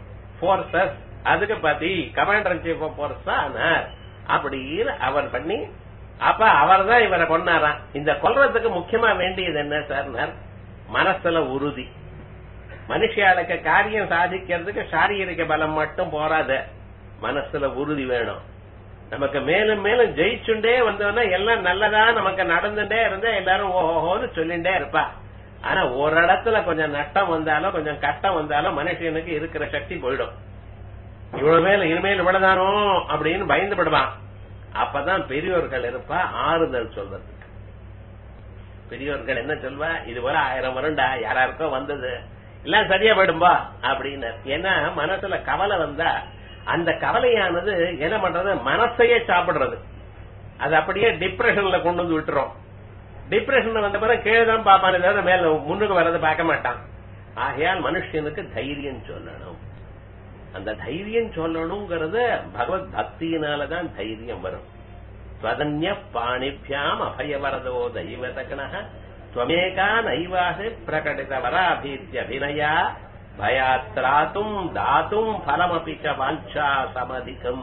போர்சஸ் அதுக்கு பத்தி கமாண்டர் சீஃப் ஆஃப் போர்ஸ் ஆனார் அப்படின்னு அவர் பண்ணி அப்ப அவர் தான் இவரை கொண்டாராம் இந்த கொல்றதுக்கு முக்கியமா வேண்டியது என்ன சார் மனசுல உறுதி மனுஷியாளுக்கு காரியம் சாதிக்கிறதுக்கு சாரீரிக பலம் மட்டும் போறாது மனசுல உறுதி வேணும் நமக்கு மேலும் மேலும் ஜெயிச்சுண்டே வந்தோம்னா எல்லாம் நல்லதா நமக்கு நடந்துட்டே இருந்தா எல்லாரும் ஓஹோன்னு சொல்லிண்டே இருப்பா ஆனா ஒரு இடத்துல கொஞ்சம் நட்டம் வந்தாலும் கொஞ்சம் கஷ்டம் வந்தாலும் மனுஷனுக்கு இருக்கிற சக்தி போயிடும் இவ்வளவு மேல இனிமேல் இவ்வளவுதானோ அப்படின்னு பயந்துபடுவான் அப்பதான் பெரியோர்கள் இருப்பா ஆறுதல் சொல்றது பெரியோர்கள் என்ன சொல்வா இது போல ஆயிரம் வருண்டா யாராருக்கோ வந்தது எல்லாம் சரியா போயிடும்பா அப்படின்னு ஏன்னா மனசுல கவலை வந்தா அந்த கவலையானது என்ன பண்றது மனசையே சாப்பிடுறது அது அப்படியே டிப்ரெஷன்ல கொண்டு வந்து விட்டுரும் டிப்ரெஷன்ல வந்த பிறகு கீழே தான் பாப்பானே தவிர மேல முன்னுக்கு வர்றதை பார்க்க மாட்டான் ஆகையால் மனுஷனுக்கு தைரியம் சொல்லணும் அந்த தைரியம் சொல்லணுங்கிறது பகவத் பக்தியினாலதான் தைரியம் வரும் ஸ்வதன்ய பாணிபியாம் அபயவரதோ தெய்வதகண ஸ்வமேகா நைவாசி பிரகடித வராபீத்திய அபிநயா பயாத்ராத்தும் தாத்தும் பலமபிச்ச வாஞ்சா சமதிகம்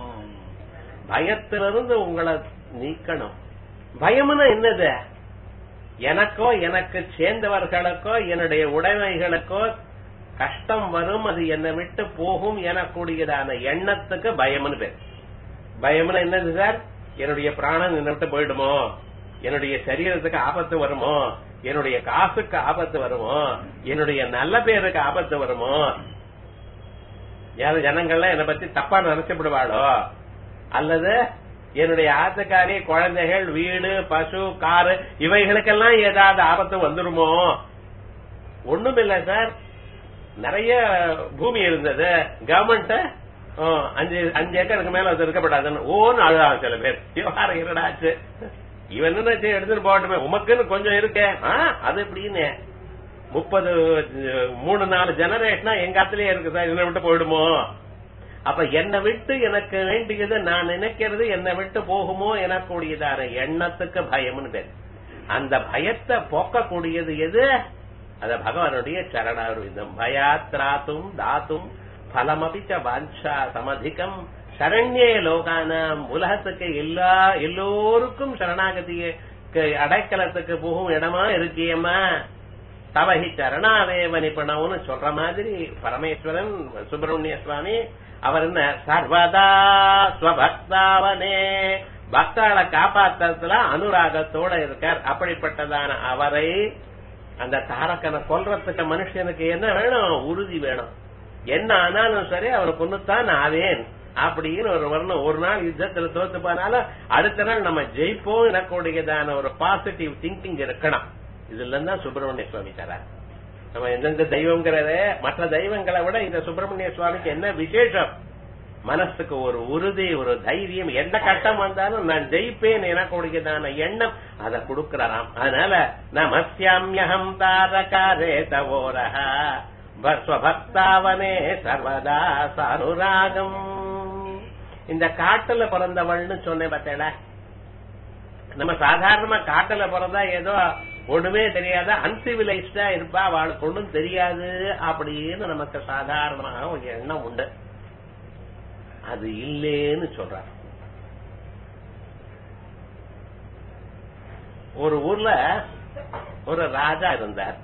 பயத்திலிருந்து உங்களை நீக்கணும் பயம்னா என்னது எனக்கோ எனக்கு சேர்ந்தவர்களுக்கோ என்னுடைய உடைமைகளுக்கோ கஷ்டம் வரும் அது என்னை விட்டு போகும் எனக்கூடியதான எண்ணத்துக்கு பயம்னு பேர் பயம்னா என்னது சார் என்னுடைய பிராணம் என்னை விட்டு போயிடுமோ என்னுடைய சரீரத்துக்கு ஆபத்து வருமோ என்னுடைய காசுக்கு ஆபத்து வருமோ என்னுடைய நல்ல பேருக்கு ஆபத்து வருமோ யாரும் ஜனங்கள்லாம் என்னை பத்தி தப்பா நினைச்சுப்படுவாளோ அல்லது என்னுடைய ஆத்துக்காரி குழந்தைகள் வீடு பசு காரு இவைகளுக்கெல்லாம் ஏதாவது ஆபத்து வந்துருமோ ஒண்ணும் இல்ல சார் நிறைய பூமி இருந்தது கவர்மெண்ட் அஞ்சு அஞ்சு ஏக்கருக்கு மேல அது இருக்கப்படாதுன்னு ஓன்னு அழுதாங்க சில பேர் விவகாரம் இருடாச்சு இவன் என்ன சரி, எடுத்துட்டு போகட்டுமே உமக்குன்னு கொஞ்சம் இருக்கே ஆ, அது எப்படின்னு முப்பது மூணு நாலு ஜெனரேஷனா எங்க ஆத்துலயே இருக்கு சார் என்னை விட்டு போயிடுமோ அப்ப என்னை விட்டு எனக்கு வேண்டியது நான் நினைக்கிறது என்னை விட்டு போகுமோ எனக்கூடியதான எண்ணத்துக்கு பயம்னு பேர் அந்த பயத்தை போக்கக்கூடியது எது அத பகவானுடைய சரணாருவிதம் பயாத்ராத்தும் தாத்தும் பலமபிச்ச வாஞ்சா சமதிகம் சரண்யே லோகானாம் உலகத்துக்கு எல்லா எல்லோருக்கும் சரணாகதியை அடைக்கலத்துக்கு போகும் இடமா இருக்கியம்மா தவஹி சரணாவேவ நிபுணம்னு சொல்ற மாதிரி பரமேஸ்வரன் சுப்பிரமணிய சுவாமி அவர் என்ன சர்வதா ஸ்வபக்தாவனே பக்தாளை காப்பாத்துறதுல அனுராகத்தோட இருக்கார் அப்படிப்பட்டதான அவரை அந்த தாரக்கனை கொல்றதுக்கு மனுஷனுக்கு என்ன வேணும் உறுதி வேணும் என்ன ஆனாலும் சரி அவரை கொண்டுத்தான் ஆவேன் அப்படின்னு ஒரு வரணும் ஒரு நாள் யுத்தத்துல தோத்து போனாலும் அடுத்த நாள் நம்ம ஜெயிப்போம் எனக்கூடியதான ஒரு பாசிட்டிவ் திங்கிங் இருக்கணும் இதுல தான் சுப்பிரமணிய சுவாமி தரார் நம்ம எந்தெந்த தெய்வங்கிறதே மற்ற தெய்வங்களை விட இந்த சுப்பிரமணிய சுவாமிக்கு என்ன விசேஷம் மனசுக்கு ஒரு உறுதி ஒரு தைரியம் எந்த கட்டம் வந்தாலும் நான் ஜெயிப்பேன் எனக்கூடியதான எண்ணம் அதை கொடுக்கிறாராம் அதனால நமஸ்யாமியகம் தாரகாரே தவோரஹா ஸ்வபக்தாவனே சர்வதா சாருராகம் இந்த காட்டுல பிறந்தவள்னு சொன்னேன் பார்த்தேடா நம்ம சாதாரணமா காட்டுல பிறந்தா ஏதோ ஒண்ணுமே தெரியாத அன்சிவிலைஸ்டா இருப்பா அவளுக்கு ஒண்ணும் தெரியாது அப்படின்னு நமக்கு சாதாரணமாக ஒரு எண்ணம் உண்டு அது இல்லேன்னு சொல்றார் ஒரு ஊர்ல ஒரு ராஜா இருந்தார்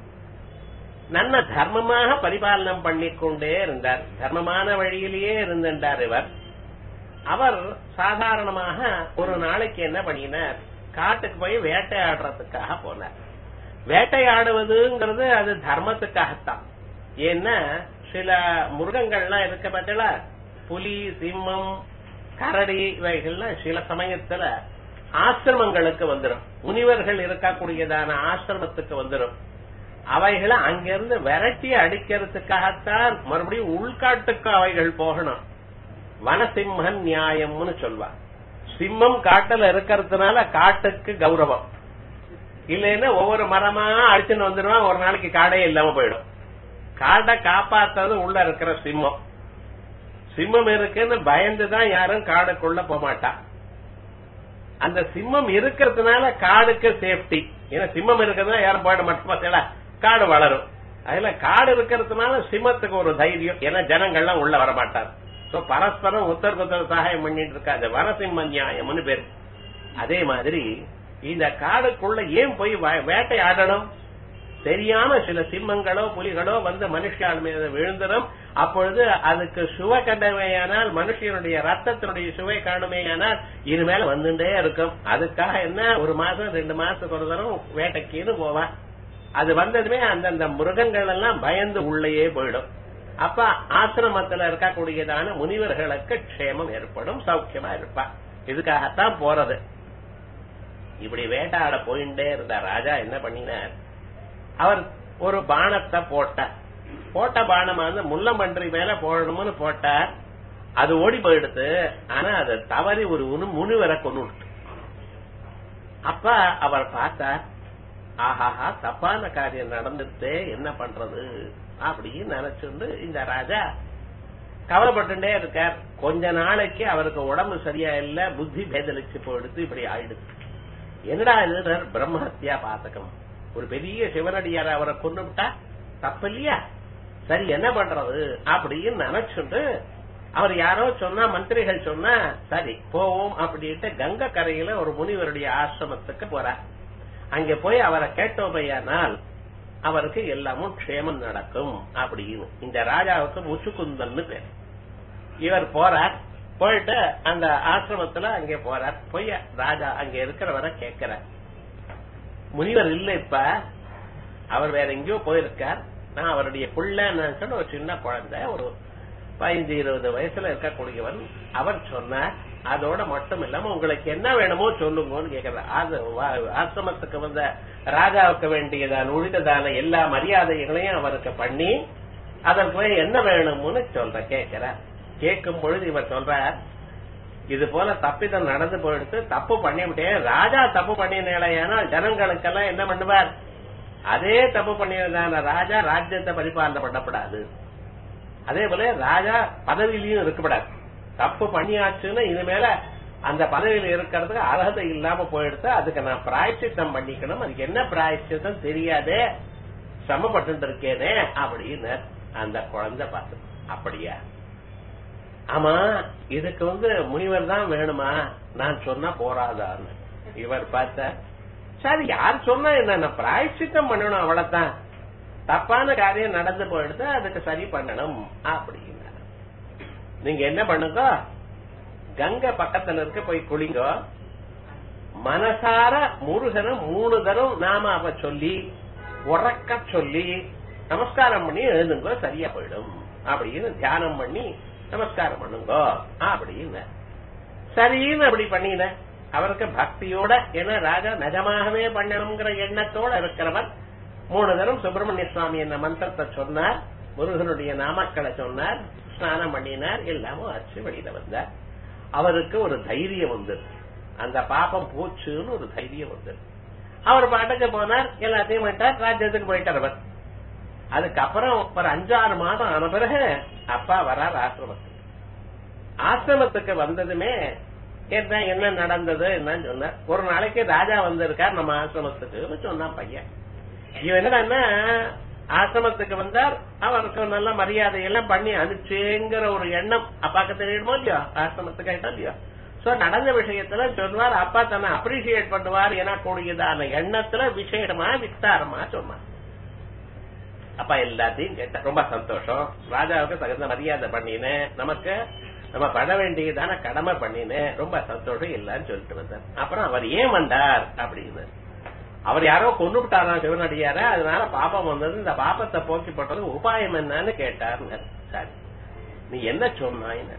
நல்ல தர்மமாக பரிபாலனம் பண்ணிக்கொண்டே இருந்தார் தர்மமான வழியிலேயே இருந்திருந்தார் இவர் அவர் சாதாரணமாக ஒரு நாளைக்கு என்ன பண்ணினார் காட்டுக்கு போய் வேட்டையாடுறதுக்காக போனார் வேட்டையாடுவதுங்கிறது அது தர்மத்துக்காகத்தான் ஏன்னா சில மிருகங்கள்லாம் இருக்க பார்த்தல புலி சிம்மம் கரடி இவைகள்லாம் சில சமயத்துல ஆசிரமங்களுக்கு வந்துடும் முனிவர்கள் இருக்கக்கூடியதான ஆசிரமத்துக்கு வந்துடும் அவைகளை அங்கிருந்து விரட்டி அடிக்கிறதுக்காகத்தான் மறுபடியும் உள்காட்டுக்கு அவைகள் போகணும் வனசிம்மன் நியாயம்னு சொல்வார் சிம்மம் காட்டுல இருக்கிறதுனால காட்டுக்கு கௌரவம் இல்லைன்னா ஒவ்வொரு மரமா அடிச்சுன்னு வந்துடுவான் ஒரு நாளைக்கு காடே இல்லாம போயிடும் காடை காப்பாத்துறது உள்ள இருக்கிற சிம்மம் சிம்மம் இருக்குன்னு பயந்துதான் யாரும் காடுக்குள்ள போக மாட்டா அந்த சிம்மம் இருக்கிறதுனால காடுக்கு சேஃப்டி ஏன்னா சிம்மம் இருக்கிறதுனால யாரும் போயிட மாட்டோம் காடு வளரும் அதுல காடு இருக்கிறதுனால சிம்மத்துக்கு ஒரு தைரியம் ஏன்னா ஜனங்கள்லாம் உள்ள வர மாட்டார் சோ பரஸ்பரம் ஒருத்தருக்கு ஒருத்தர் சகாயம் பண்ணிட்டு இருக்காது வனசிம்ம நியாயம்னு பேரு அதே மாதிரி இந்த காடுக்குள்ள ஏன் போய் வேட்டையாடணும் தெரியாம சில சிம்மங்களோ புலிகளோ வந்து மனுஷியால் மீது விழுந்துடும் அப்பொழுது அதுக்கு சுவை கண்டமையானால் மனுஷனுடைய ரத்தத்தினுடைய சுவை காணுமேயானால் இனிமேல வந்துட்டே இருக்கும் அதுக்காக என்ன ஒரு மாசம் ரெண்டு மாசத்துக்கு ஒரு தரம் வேட்டைக்குன்னு போவான் அது வந்ததுமே அந்தந்த மிருகங்கள் எல்லாம் பயந்து உள்ளேயே போயிடும் அப்ப ஆசிரமத்துல இருக்கக்கூடியதான முனிவர்களுக்கு க்ஷேமம் ஏற்படும் சௌக்கியமா இருப்பா இதுக்காகத்தான் போறது இப்படி வேட்டாட போயிட்டே இருந்த ராஜா என்ன பண்ணினார் அவர் ஒரு பானத்தை போட்டார் போட்ட பானம் வந்து முள்ளம்பன்றி மேல போடணும்னு போட்டார் அது ஓடி போயிடுத்து ஆனா அது தவறி ஒரு முனிவரை கொண்டு அப்ப அவர் பார்த்தார் ஆஹாஹா தப்பான காரியம் நடந்துட்டு என்ன பண்றது அப்படின்னு நினைச்சுண்டு இந்த ராஜா கவலைப்பட்டுட்டே இருக்கார் கொஞ்ச நாளைக்கு அவருக்கு உடம்பு சரியா இல்ல புத்தி பேதலிச்சு போயிடுத்து இப்படி ஆயிடுச்சு என்னடா இது பிரம்மஹத்தியா பாத்தகம் ஒரு பெரிய சிவனடியார் அவரை கொண்டு விட்டா தப்பு இல்லையா சரி என்ன பண்றது அப்படின்னு நினைச்சுட்டு அவர் யாரோ சொன்னா மந்திரிகள் சொன்னா சரி போவோம் அப்படின்ட்டு கங்கை கரையில ஒரு முனிவருடைய ஆசிரமத்துக்கு போறார் அங்க போய் அவரை கேட்டோமையானால் அவருக்கு எல்லாமும் க்ஷேமம் நடக்கும் அப்படின்னு இந்த ராஜாவுக்கு முச்சுக்குந்தன்னு பேர் இவர் போறார் போயிட்டு அந்த ஆசிரமத்துல அங்கே போறார் போய் ராஜா அங்க இருக்கிறவரை கேட்கிறார் முனிவர் இல்ல இப்ப அவர் வேற எங்கேயோ போயிருக்கார் நான் அவருடைய புள்ள சொன்ன ஒரு சின்ன குழந்தை ஒரு பதினஞ்சு இருபது வயசுல இருக்கக்கூடியவன் அவர் சொன்னார் அதோட மட்டும் இல்லாம உங்களுக்கு என்ன வேணுமோ சொல்லுங்கன்னு கேக்குற அது ஆசிரமத்துக்கு வந்த ராஜாவுக்கு வேண்டியதான உழித்ததான எல்லா மரியாதைகளையும் அவருக்கு பண்ணி அதற்கு போய் என்ன வேணும்னு சொல்ற கேட்கிற கேட்கும் பொழுது இவர் சொல்றார் இது போல தப்பிதம் நடந்து போயிடுத்து தப்பு பண்ணிவிட்டேன் ராஜா தப்பு பண்ணினால் ஜனங்களுக்கெல்லாம் என்ன பண்ணுவார் அதே தப்பு பண்ணியதான ராஜா ராஜ்யத்தை பரிபாலனை பண்ணப்படாது அதே போல ராஜா பதவியிலையும் இருக்கப்படாது தப்பு பண்ணியாச்சுன்னு இனிமேல அந்த பதவியில இருக்கிறதுக்கு அர்ஹதை இல்லாம போயிடுத்து அதுக்கு நான் பிராயச்சித்தம் பண்ணிக்கணும் அதுக்கு என்ன பிராயச்சித்தம் தெரியாதே சிரமப்பட்டு இருக்கேனே அப்படின்னு அந்த குழந்தை பார்த்து அப்படியா ஆமா இதுக்கு வந்து முனிவர் தான் வேணுமா நான் சொன்னா போறாதான்னு இவர் பார்த்த சரி யார் சொன்னா என்ன பிராயச்சித்தம் பண்ணணும் அவ்வளவுதான் தப்பான காரியம் நடந்து போயிடுது அதுக்கு சரி பண்ணணும் அப்படின்னா நீங்க என்ன பண்ணுங்க கங்கை பக்கத்துல இருக்க போய் குளிங்க மனசார முருகனை மூணு தரம் நாம அவ சொல்லி உறக்க சொல்லி நமஸ்காரம் பண்ணி எழுதுங்க சரியா போயிடும் அப்படின்னு தியானம் பண்ணி நமஸ்காரம் பண்ணுங்கோ அப்படின்னு சரின்னு அப்படி பண்ணின அவருக்கு பக்தியோட ஏன்னா ராஜா நிஜமாகவே பண்ணணுங்கிற எண்ணத்தோட இருக்கிறவர் மூணு தரம் சுப்பிரமணிய சுவாமி என்ன மந்திரத்தை சொன்னார் முருகனுடைய நாமக்களை சொன்னார் ஸ்நானம் பண்ணினார் எல்லாமும் ஆச்சு வெளியில வந்தார் அவருக்கு ஒரு தைரியம் வந்தது அந்த பாப்பம் போச்சுன்னு ஒரு தைரியம் வந்தது அவர் பாட்டுக்கு போனார் எல்லாத்தையும் விட்டார் ராஜ்யத்துக்கு போயிட்டார் அவர் அதுக்கப்புறம் ஒரு அஞ்சாறு மாதம் ஆன பிறகு அப்பா வரார் ஆசிரமத்துக்கு ஆசிரமத்துக்கு வந்ததுமே என்ன என்ன நடந்தது என்னன்னு சொன்னார் ஒரு நாளைக்கு ராஜா வந்திருக்கார் நம்ம ஆசிரமத்துக்கு சொன்னான் பையன் இவன் என்னன்னா ஆசிரமத்துக்கு வந்தார் அவருக்கு நல்ல மரியாதை எல்லாம் பண்ணி அனுப்பிச்சேங்கிற ஒரு எண்ணம் அப்பாக்கு தெரியுமோ இல்லையோ ஆசிரமத்துக்கு ஆயிட்டா இல்லையோ சோ நடந்த விஷயத்துல சொல்வார் அப்பா தன்னை அப்ரிசியேட் பண்ணுவார் என கூடியதான எண்ணத்துல விசேஷமா விஸ்தாரமா சொன்னார் அப்பா எல்லாத்தையும் கேட்ட ரொம்ப சந்தோஷம் ராஜாவுக்கு தகுந்த மரியாதை பண்ணினேன் நமக்கு நம்ம பண்ண வேண்டியதான கடமை பண்ணினேன் ரொம்ப சந்தோஷம் இல்லன்னு சொல்லிட்டு வந்தார் அப்புறம் அவர் ஏன் வந்தார் அப்படின்னு அவர் யாரோ கொண்டு விட்டாரா சிவனடியார அதனால பாப்பம் வந்தது இந்த பாப்பத்தை போக்கி போட்டது உபாயம் என்னன்னு கேட்டார் சரி நீ என்ன சொன்னாயின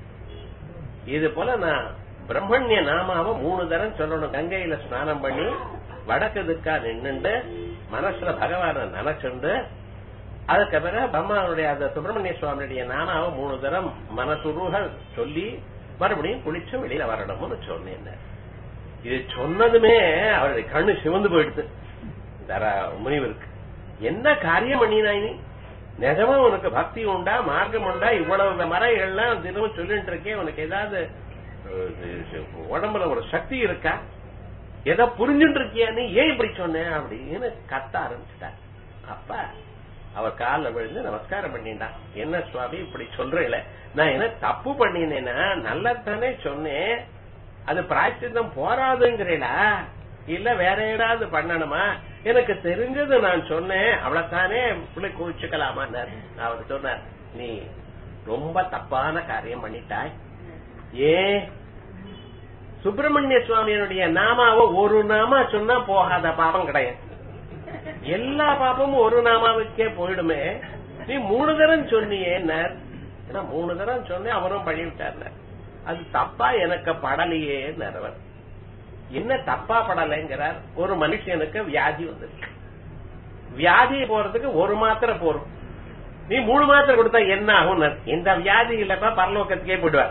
இது போல நான் பிரம்மண்ய நாமாவை மூணு தரம் சொல்லணும் கங்கையில ஸ்நானம் பண்ணி வடக்கு திக்கா நின்னுண்டு மனசுல பகவான நினைச்சுண்டு அதுக்கு பிறகு பிரம்மாவுடைய அந்த சுப்பிரமணிய சுவாமியுடைய நாமாவை மூணு தரம் மனசுருக சொல்லி மறுபடியும் குளிச்சு வெளியில வரணும்னு சொன்னேன் இது சொன்னதுமே அவருடைய கண்ணு சிவந்து போயிடுது தர முனிவருக்கு என்ன காரியம் பண்ணினாய் நீ நிஜமா உனக்கு பக்தி உண்டா மார்க்கம் உண்டா இவ்வளவு மறைகள்லாம் தினமும் சொல்லிட்டு இருக்கேன் உனக்கு ஏதாவது உடம்புல ஒரு சக்தி இருக்கா எதை புரிஞ்சுட்டு இருக்கியா நீ ஏன் இப்படி சொன்ன அப்படின்னு கத்த ஆரம்பிச்சுட்டார் அப்ப அவர் காலில் விழுந்து நமஸ்காரம் பண்ணிட்டான் என்ன சுவாமி இப்படி சொல்றேல நான் என்ன தப்பு பண்ணினேன்னா நல்லதானே சொன்னேன் அது பிராய்ச்சித்தம் போராதுங்கிறீடா இல்ல வேற ஏதாவது பண்ணணுமா எனக்கு தெரிஞ்சது நான் சொன்னேன் அவ்வளவுதானே பிள்ளை குவிச்சுக்கலாமா அவர் சொன்னார் நீ ரொம்ப தப்பான காரியம் பண்ணிட்டாய் ஏன் சுப்பிரமணிய சுவாமியனுடைய நாமாவை ஒரு நாமா சொன்னா போகாத பாபம் கிடையாது எல்லா பாப்பமும் ஒரு நாமாவுக்கே போயிடுமே நீ மூணு தரம் சொன்னியே ஏன்னா மூணு தரம் சொன்னேன் அவரும் பழிவிட்டார் அது தப்பா எனக்கு படலையே அவர் என்ன தப்பா படலைங்கிறார் ஒரு மனுஷனுக்கு வியாதி வந்திருக்கு வியாதி போறதுக்கு ஒரு மாத்திரை போறோம் நீ மூணு மாத்திரை கொடுத்தா என்ன ஆகும் இந்த வியாதி இல்லப்பா பரலோகத்துக்கே போயிடுவார்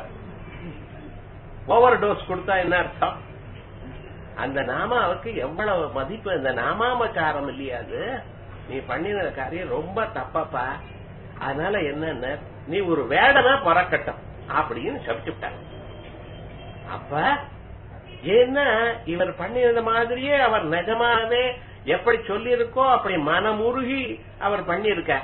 ஓவர் டோஸ் கொடுத்தா என்ன அர்த்தம் அந்த நாமாவுக்கு எவ்வளவு மதிப்பு அந்த நாமாமச்சாரம் இல்லையா அது நீ பண்ணின காரியம் ரொம்ப தப்பாப்பா அதனால என்னன்னு நீ ஒரு வேடனா பிறக்கட்டும் அப்படின்னு சபிச்சுட்டாங்க அப்ப ஏன்னா இவர் பண்ணிருந்த மாதிரியே அவர் நிஜமாவே எப்படி சொல்லியிருக்கோ அப்படி மனமுருகி அவர் பண்ணிருக்க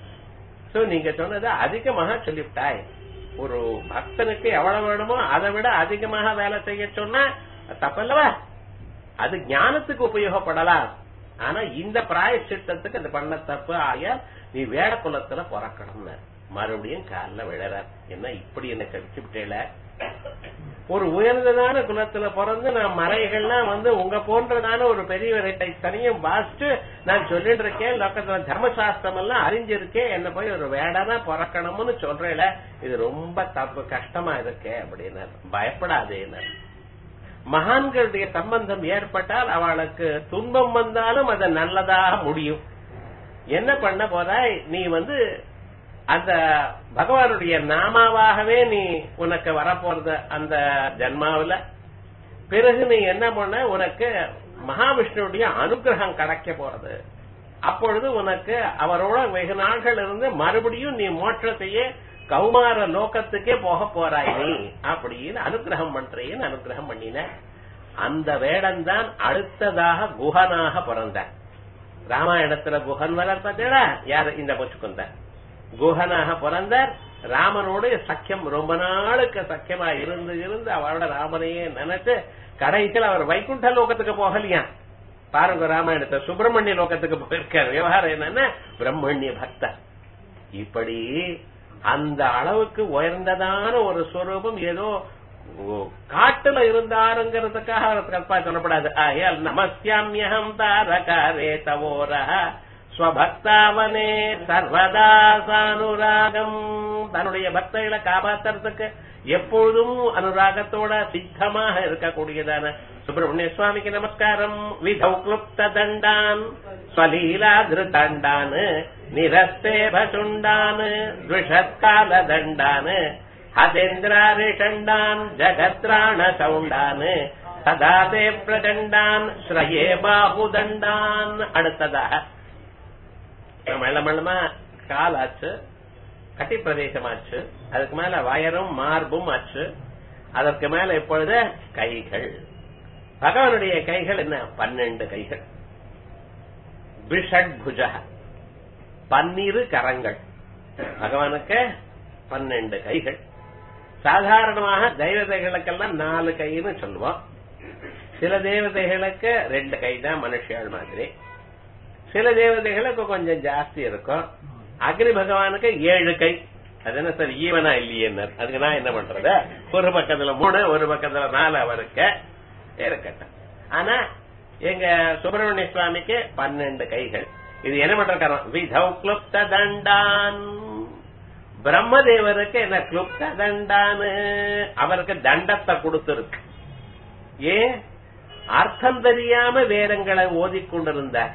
சோ நீங்க சொன்னதை அதிகமாக சொல்லிவிட்டாய் ஒரு பக்தனுக்கு எவ்வளவு வேணுமோ அதை விட அதிகமாக வேலை செய்ய சொன்னா தப்பல்லவா அது ஞானத்துக்கு உபயோகப்படலாம் ஆனா இந்த பிராயச்சித்தத்துக்கு அது பண்ண தப்பு ஆயா நீ வேட குலத்துல பிறக்கணும்னு மறுபடியும் காலில் விழறார் என்ன இப்படி என்ன கழிச்சு விட்டேல ஒரு உயர்ந்ததான குலத்துல பிறந்து நான் மறைகள்லாம் வந்து உங்க போன்றதான ஒரு பெரியவரை தனியும் வாசிச்சு நான் சொல்லிட்டு இருக்கேன் லோக்கத்துல தர்மசாஸ்திரம் எல்லாம் அறிஞ்சிருக்கேன் என்ன போய் ஒரு வேடனா பிறக்கணும்னு சொல்றேல இது ரொம்ப தப்பு கஷ்டமா இருக்கே அப்படின்னு பயப்படாதேன்னு மகான்களுடைய சம்பந்தம் ஏற்பட்டால் அவளுக்கு துன்பம் வந்தாலும் அது நல்லதாக முடியும் என்ன பண்ண போறாய் நீ வந்து அந்த பகவானுடைய நாமாவாகவே நீ உனக்கு வரப்போறது அந்த ஜன்மாவில பிறகு நீ என்ன பண்ண உனக்கு மகாவிஷ்ணுடைய அனுகிரகம் கிடைக்க போறது அப்பொழுது உனக்கு அவரோட வெகு நாட்கள் இருந்து மறுபடியும் நீ மோட்சத்தையே கௌமார லோகத்துக்கே போக போறாய் நீ அப்படின்னு அனுகிரகம் பண்றேன்னு அனுகிரகம் பண்ணின அந்த வேடன் தான் அடுத்ததாக குஹனாக பிறந்தார் ராமாயணத்துல குஹன் வளர் பார்த்தீங்களா யாரு இந்த முச்சுக்குந்த குஹனாக பிறந்தார் ராமனோட சக்கியம் ரொம்ப நாளுக்கு சக்கியமா இருந்து இருந்து அவரோட ராமனையே நினைச்சு கடைசியில் அவர் வைகுண்ட லோகத்துக்கு போகலையா பாருங்க ராமாயணத்தை சுப்பிரமணிய லோகத்துக்கு போயிருக்காரு விவகாரம் என்னன்னா பிரம்மண்ய பக்தர் இப்படி அந்த அளவுக்கு உயர்ந்ததான ஒரு ஸ்வரூபம் ஏதோ காட்டுல இருந்தாருங்கிறதுக்காக கற்பா சொல்லப்படாது ஆகையால் நமஸ்யாமியகம் தாரகாரே தவோர ஸ்வபக்தாவனே சர்வதா சானுராகம் தன்னுடைய பக்தர்களை காப்பாத்துறதுக்கு எப்பொழுதும் அனுராகத்தோட சித்தமாக இருக்கக்கூடியதான சுப்பிரமணிய சுவாமிக்கு நமஸ்காரம் விதௌ கிளுப்த தண்டான் ஸ்வலீலா திருதண்டான் நிரஸ்தேபசுண்டான் த்விஷத்கால தண்டான் ஹதேந்திராரிஷண்டான் ஜகத்ராண சவுண்டான் சதாதே பிரகண்டான் ஸ்ரயே பாகுதண்டான் அடுத்ததாக மெல்ல மெல்லமா காலாச்சு கட்டி பிரதேசமாச்சு அதுக்கு மேல வயரும் மார்பும் ஆச்சு அதற்கு மேல இப்பொழுது கைகள் பகவானுடைய கைகள் என்ன பன்னெண்டு கைகள் விஷட்புஜ பன்னிரு கரங்கள் பகவானுக்கு பன்னெண்டு கைகள் சாதாரணமாக தெய்வதைகளுக்கெல்லாம் நாலு கைன்னு சொல்லுவோம் சில தேவதைகளுக்கு ரெண்டு கை தான் மனுஷியாள் மாதிரி சில தேவதைகளுக்கு கொஞ்சம் ஜாஸ்தி இருக்கும் அக்னி பகவானுக்கு ஏழு கை அது என்ன சார் ஈவனா இல்லையேன்னார் அதுக்கு நான் என்ன பண்றது ஒரு பக்கத்துல மூணு ஒரு பக்கத்துல நாலு அவருக்கு இருக்கட்டும் ஆனா எங்க சுப்பிரமணிய சுவாமிக்கு பன்னெண்டு கைகள் இது என்ன பண்ற விதௌ கிளுப்த தண்டான் பிரம்மதேவருக்கு என்ன கிளுப்த தண்டான்னு அவருக்கு தண்டத்தை கொடுத்திருக்கு ஏன் அர்த்தம் தெரியாம வேதங்களை ஓதிக்கொண்டிருந்தார்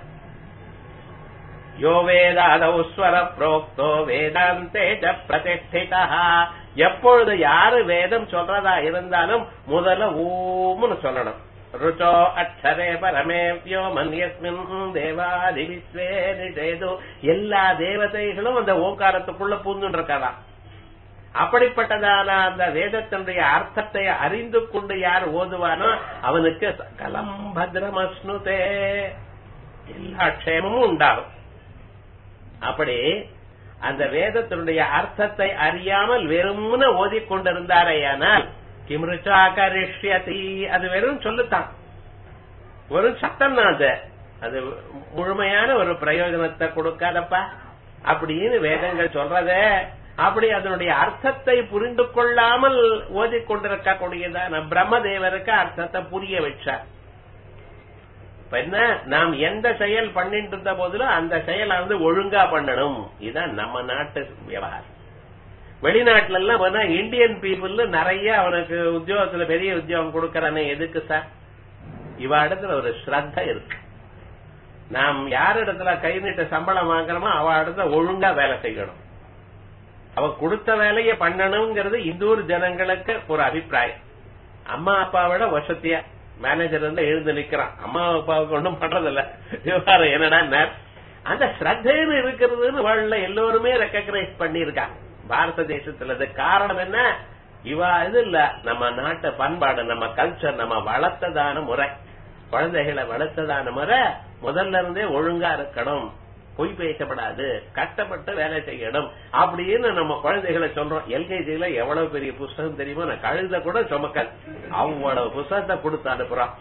யோ வேதாதௌஸ்வர புரோக்தோ வேதாந்தே பிரதிஷ்டிதா எப்பொழுது யாரு வேதம் சொல்றதா இருந்தாலும் முதல்ல ஓம்னு சொல்லணும் ருச்சோ அக்ஷரே பரமே வியோமன்யஸ்மின் தேவாதி விஸ்வே நிஷேது எல்லா தேவதைகளும் அந்த ஓங்காரத்துக்குள்ள பூந்துட்டு இருக்கலாம் அப்படிப்பட்டதான அந்த வேதத்தினுடைய அர்த்தத்தை அறிந்து கொண்டு யார் ஓதுவானோ அவனுக்கு சகலம் பத்ரமஸ்னுதே எல்லா க்ஷேமமும் உண்டாகும் அப்படி அந்த வேதத்தினுடைய அர்த்தத்தை அறியாமல் வெறும்னு ஓதிக்கொண்டிருந்தாரேயானால் கிமிருச்சா கரிஷ்யதி அது வெறும் சொல்லுத்தான் ஒரு சத்தம் தான் அது அது முழுமையான ஒரு பிரயோஜனத்தை கொடுக்காதப்பா அப்படின்னு வேதங்கள் சொல்றதே அப்படி அதனுடைய அர்த்தத்தை புரிந்து கொள்ளாமல் ஓதிக்கொண்டிருக்கக்கூடியதான பிரம்மதேவருக்கு அர்த்தத்தை புரிய வச்சார் இப்ப என்ன நாம் எந்த செயல் பண்ணிட்டு இருந்த போதிலும் அந்த செயலை வந்து ஒழுங்கா பண்ணணும் இதுதான் நம்ம நாட்டு விவகாரம் வெளிநாட்டுல எல்லாம் போனா இந்தியன் பீப்புள் நிறைய அவனுக்கு உத்தியோகத்துல பெரிய உத்தியோகம் கொடுக்கறானே எதுக்கு சார் இவ இடத்துல ஒரு ஸ்ரத்த இருக்கு நாம் யார் இடத்துல கை நீட்ட சம்பளம் வாங்குறோமோ அவ இடத்துல ஒழுங்கா வேலை செய்யணும் அவ கொடுத்த வேலையை பண்ணணுங்கிறது இந்தூர் ஜனங்களுக்கு ஒரு அபிப்பிராயம் அம்மா அப்பாவோட வசதியா மேனேஜர் வந்து எழுந்து நிக்கிறான் அம்மா அப்பாவுக்கு ஒன்றும் பண்றதில்ல விவகாரம் என்னடா அந்த ஸ்ரத்தைன்னு இருக்கிறதுன்னு வாழ்ல எல்லோருமே ரெக்கக்னைஸ் பண்ணிருக்காங்க பாரத தேசத்துல இது காரணம் என்ன இவா இது இல்ல நம்ம நாட்டு பண்பாடு நம்ம கல்ச்சர் நம்ம வளர்த்ததான முறை குழந்தைகளை வளர்த்ததான முறை முதல்ல இருந்தே ஒழுங்கா இருக்கணும் பொய் பேசப்படாது கஷ்டப்பட்டு வேலை செய்யணும் அப்படின்னு நம்ம குழந்தைகளை சொல்றோம் எல்கேஜில எவ்வளவு பெரிய புஸ்தகம் தெரியுமோ நான் கழுத கூட சுமக்கல் அவ்வளவு புஸ்தகத்தை கொடுத்து அனுப்புறோம்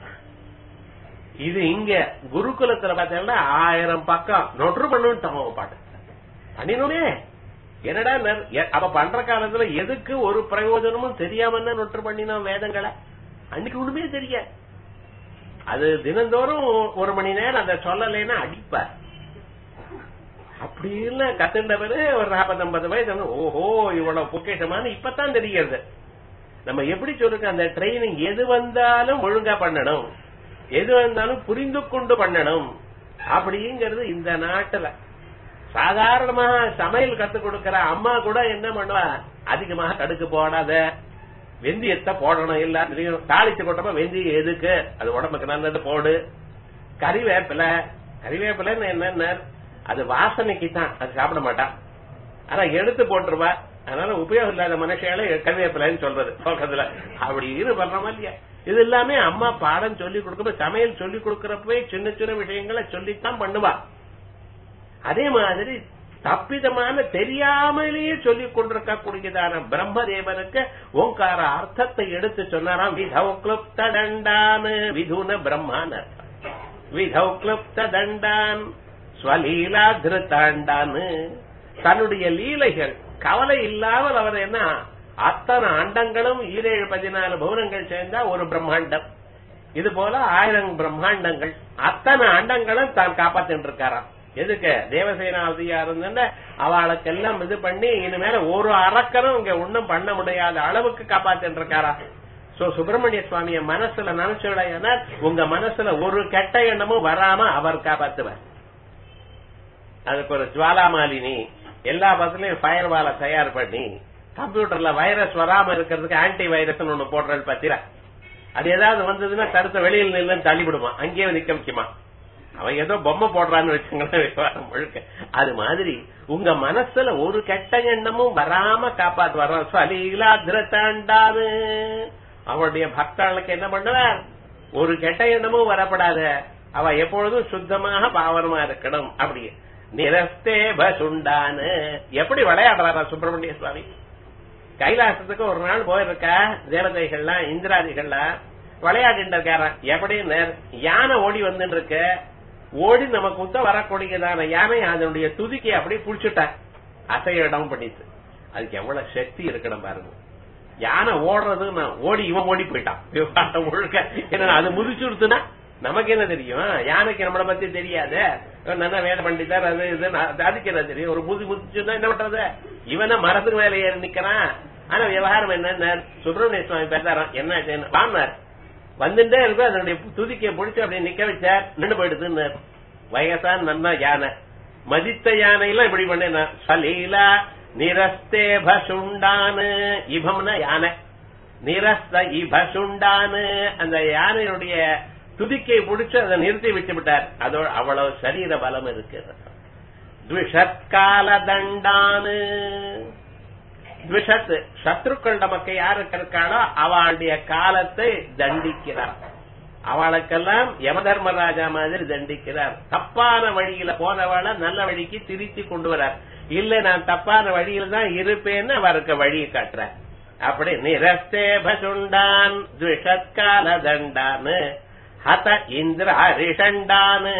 இது இங்க குருகுலத்துல பாத்தீங்கன்னா ஆயிரம் பக்கம் நொற்று பண்ணுட்டான் பாட்டு பண்ணினோமே என்னடா அவ பண்ற காலத்துல எதுக்கு ஒரு பிரயோஜனமும் தெரியாம நொற்று பண்ணினோம் வேதங்களை அன்னைக்கு ஒண்ணுமே தெரிய அது தினந்தோறும் ஒரு மணி நேரம் அதை சொல்லலைன்னா அடிப்பார் அப்படி இல்ல கத்துண்ட பிறகு ஒரு நாற்பது ஐம்பது வயசு ஓஹோ இவ்வளவு பொக்கேஷமானு இப்பதான் தெரிகிறது நம்ம எப்படி சொல்லுங்க அந்த ட்ரைனிங் எது வந்தாலும் ஒழுங்கா பண்ணணும் எது வந்தாலும் புரிந்து கொண்டு பண்ணணும் அப்படிங்கிறது இந்த நாட்டுல சாதாரணமாக சமையல் கத்து கொடுக்கிற அம்மா கூட என்ன பண்ணுவா அதிகமாக கடுக்கு போடாத வெந்தியத்தை போடணும் எல்லாத்துலயும் தாளிச்சு கொட்டப்ப வெந்தியம் எதுக்கு அது உடம்புக்கு நல்லது போடு கறிவேப்பிலை கறிவேப்பிலைன்னு என்னென்ன அது வாசனைக்கு தான் அது சாப்பிட மாட்டான் ஆனா எடுத்து போட்டுருவா அதனால உபயோகம் இல்லாத மனுஷால கருவேப்பிலைன்னு சொல்றது பக்கத்துல அப்படி இது பண்றோமா இல்லையா இது எல்லாமே அம்மா பாடம் சொல்லி கொடுக்கப்ப சமையல் சொல்லி கொடுக்கறப்பவே சின்ன சின்ன விஷயங்களை சொல்லித்தான் பண்ணுவா அதே மாதிரி தப்பிதமான தெரியாமலேயே சொல்லிக் கொண்டிருக்கக்கூடியதான பிரம்மதேவனுக்கு ஓங்கார அர்த்தத்தை எடுத்து சொன்னாராம் விதௌ கிளுப்த தண்டான் விதுன பிரம்மான் அர்த்தம் விதௌ கிளுப்த தண்டான் ஸ்வலீலா திருத்தாண்டான் தன்னுடைய லீலைகள் கவலை இல்லாமல் அவர் என்ன அத்தனை அண்டங்களும் ஈரேழு பதினாலு பௌனங்கள் சேர்ந்தா ஒரு பிரம்மாண்டம் இது போல ஆயிரம் பிரம்மாண்டங்கள் அத்தனை அண்டங்களும் தான் காப்பாத்திட்டு இருக்காராம் எதுக்கு தேவசேனாவதியா இருந்த அவளுக்கெல்லாம் இது பண்ணி இனிமேல ஒரு அரக்கரும் இங்க ஒண்ணும் பண்ண முடியாத அளவுக்கு காப்பாத்திட்டு இருக்காரா சோ சுப்பிரமணிய சுவாமிய மனசுல நினைச்சுடையனா உங்க மனசுல ஒரு கெட்ட எண்ணமும் வராம அவர் காப்பாத்துவார் அதுக்கு ஒரு ஜுவாலாமாலினி எல்லா பக்கத்துலயும் ஃபயர் வால தயார் பண்ணி கம்ப்யூட்டர்ல வைரஸ் வராம இருக்கிறதுக்கு ஆன்டி வைரஸ் ஒண்ணு போடுறது பாத்தீரா அது ஏதாவது வந்ததுன்னா தடுத்த வெளியில் நில்லுன்னு தள்ளிவிடுமா அங்கேயே நிக்க வைக்குமா அவன் ஏதோ பொம்மை போடுறான்னு வச்சுங்களேன் விவகாரம் முழுக்க அது மாதிரி உங்க மனசுல ஒரு கெட்ட எண்ணமும் வராம காப்பாத்து வர்றான் சலீலா திருத்தாண்டாது அவளுடைய பக்தர்களுக்கு என்ன பண்ணுவார் ஒரு கெட்ட எண்ணமும் வரப்படாத அவ எப்பொழுதும் சுத்தமாக பாவனமா இருக்கணும் அப்படி நிரஸ்தே பசுண்டான்னு எப்படி விளையாடுறாரா சுப்பிரமணிய சுவாமி கைலாசத்துக்கு ஒரு நாள் போயிருக்கா தேவதைகள்லாம் இந்திராதிகள்லாம் விளையாடிட்டு இருக்காராம் எப்படின்னு யானை ஓடி வந்துட்டு இருக்கு ஓடி நம்ம குத்த வரக்கூடியதான யானை அதனுடைய துதிக்கை அப்படியே புடிச்சுட்டார் அசைய இடம் பண்ணிட்டு அதுக்கு எவ்வளவு சக்தி இருக்கணும் பாருங்க யானை ஓடுறது நான் ஓடி இவன் ஓடி போயிட்டான் விவகாரம் முழுக்க ஏன்னா அது முதிச்சுடுத்துனா நமக்கு என்ன தெரியும் யானைக்கு நம்மளை பத்தி தெரியாது நல்லா வேலை பண்ணிட்டார் அது இது அதுக்கு என்ன தெரியும் ஒரு முதி முதிச்சுன்னா என்ன பண்றது இவன மரத்துக்கு மேல ஏறி நிக்கிறான் ஆனா விவகாரம் என்ன சுப்பிரமணிய சுவாமி பேசாராம் என்ன வாங்கினார் வந்துட்டே இருக்கும் அதனுடைய துதிக்கையை பிடிச்சு அப்படியே நிக்க வச்சார் நின்று போயிடுதுன்னு வயசான் நன்னா யானை மதித்த யானை எல்லாம் இப்படி பண்ண சலீலா நிரஸ்தே பசுண்டானு இபம்னா யானை நிரஸ்த இபசுண்டானு அந்த யானையுடைய துதிக்கை பிடிச்சு அதை நிறுத்தி விட்டு விட்டார் அதோட அவ்வளவு சரீர பலம் இருக்கு த்விஷத்கால தண்டானு த்விஷத் சத்ருக்கள் நமக்கு யாருக்கு இருக்காளோ அவளுடைய காலத்தை தண்டிக்கிறார் அவளுக்கெல்லாம் யம தர்மராஜா மாதிரி தண்டிக்கிறார் தப்பான வழியில போனவளை நல்ல வழிக்கு திருத்தி கொண்டு வரார் இல்ல நான் தப்பான வழியில தான் இருப்பேன்னு அவருக்கு வழியை காட்டுறார் அப்படி நிரஸ்தே பசுண்டான் த்விஷத்கால தண்டான்னு ஹத இந்திர ஹரிஷண்டான்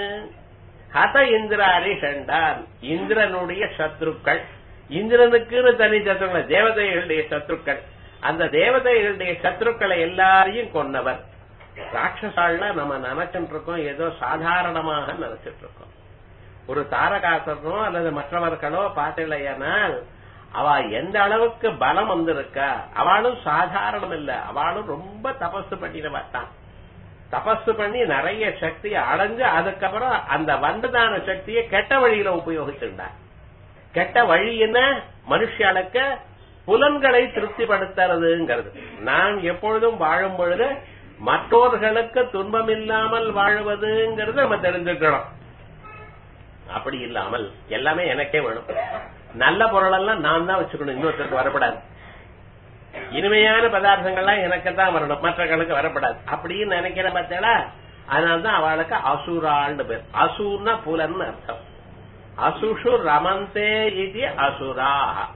ஹத இந்திர ஹரிஷண்டான் இந்திரனுடைய சத்ருக்கள் இந்திரனுக்குன்னு தனி சத்ருக்கள் தேவதைகளுடைய சத்ருக்கள் அந்த தேவதைகளுடைய சத்ருக்களை எல்லாரையும் கொன்னவர் ராட்சசாள்னா நம்ம நினைச்சிட்டு இருக்கோம் ஏதோ சாதாரணமாக நினைச்சிட்டு இருக்கோம் ஒரு தாரகாசனோ அல்லது மற்றவர்களோ பார்த்தலையானால் அவ எந்த அளவுக்கு பலம் வந்திருக்கா அவளும் சாதாரணம் இல்ல அவளும் ரொம்ப தபசு பண்ணினவா தான் தபசு பண்ணி நிறைய சக்தியை அடைஞ்சு அதுக்கப்புறம் அந்த வந்ததான சக்தியை கெட்ட வழியில உபயோகிச்சுட்டார் கெட்ட வழி என்ன மனுஷாளுக்கு புலன்களை திருப்திப்படுத்துறதுங்கிறது நாம் எப்பொழுதும் வாழும் பொழுது மற்றவர்களுக்கு துன்பம் இல்லாமல் வாழ்வதுங்கிறது நம்ம தெரிஞ்சுக்கணும் அப்படி இல்லாமல் எல்லாமே எனக்கே வேணும் நல்ல பொருள் எல்லாம் நான் தான் வச்சுக்கணும் இன்னொருத்தருக்கு வரப்படாது இனிமையான பதார்த்தங்கள்லாம் எனக்கு தான் வரணும் மற்றவர்களுக்கு வரப்படாது அப்படின்னு நினைக்கிற பார்த்தா அதனால்தான் அவளுக்கு அசுராள்னு பேர் அசூர்னா புலன் அர்த்தம் அசுஷு ரமந்தே இது அசுரா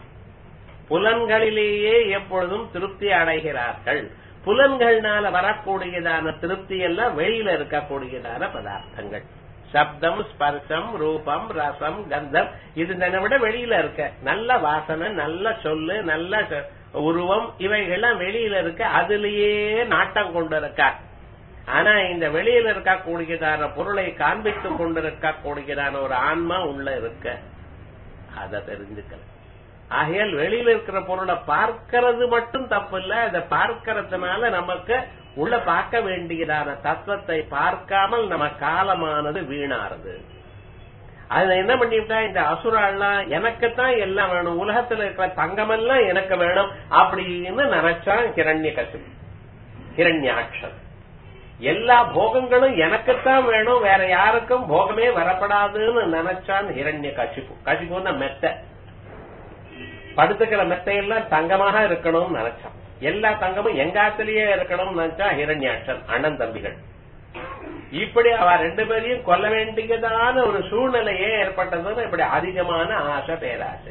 புலன்களிலேயே எப்பொழுதும் திருப்தி அடைகிறார்கள் புலன்கள்னால வரக்கூடியதான திருப்தி எல்லாம் வெளியில இருக்கக்கூடியதான பதார்த்தங்கள் சப்தம் ஸ்பர்சம் ரூபம் ரசம் கந்தம் இது தன்னை விட வெளியில இருக்க நல்ல வாசனை நல்ல சொல்லு நல்ல உருவம் இவைகள்லாம் வெளியில இருக்க அதுலயே நாட்டம் கொண்டு இருக்கா ஆனா இந்த வெளியில இருக்கக்கூடியதான பொருளை காண்பித்துக் கொண்டிருக்கக்கூடியதான ஒரு ஆன்மா உள்ள இருக்க அத தெரிஞ்சுக்கல ஆகையால் வெளியில இருக்கிற பொருளை பார்க்கறது மட்டும் தப்பு இல்ல அதை பார்க்கறதுனால நமக்கு உள்ள பார்க்க வேண்டியதான தத்துவத்தை பார்க்காமல் நம்ம காலமானது வீணாருது அதுல என்ன பண்ணிவிட்டா இந்த அசுராள்லாம் எனக்குத்தான் எல்லாம் வேணும் உலகத்துல இருக்கிற தங்கமெல்லாம் எனக்கு வேணும் அப்படின்னு நினைச்சான் கிரண்ய கசிப்பு கிரண்யாட்சன் எல்லா போகங்களும் எனக்குத்தான் வேணும் வேற யாருக்கும் போகமே வரப்படாதுன்னு நினைச்சான் ஹிரண்ய கசிப்பு கசிப்புன்னா மெத்த படுத்துக்கிற மெத்தையெல்லாம் தங்கமாக இருக்கணும்னு நினைச்சான் எல்லா தங்கமும் எங்காத்திலேயே இருக்கணும்னு நினைச்சா ஹிரண்யாட்சன் அண்ணன் தம்பிகள் இப்படி அவ ரெண்டு பேரையும் கொல்ல வேண்டியதான ஒரு சூழ்நிலையே ஏற்பட்டதுன்னு இப்படி அதிகமான ஆசை பேராசை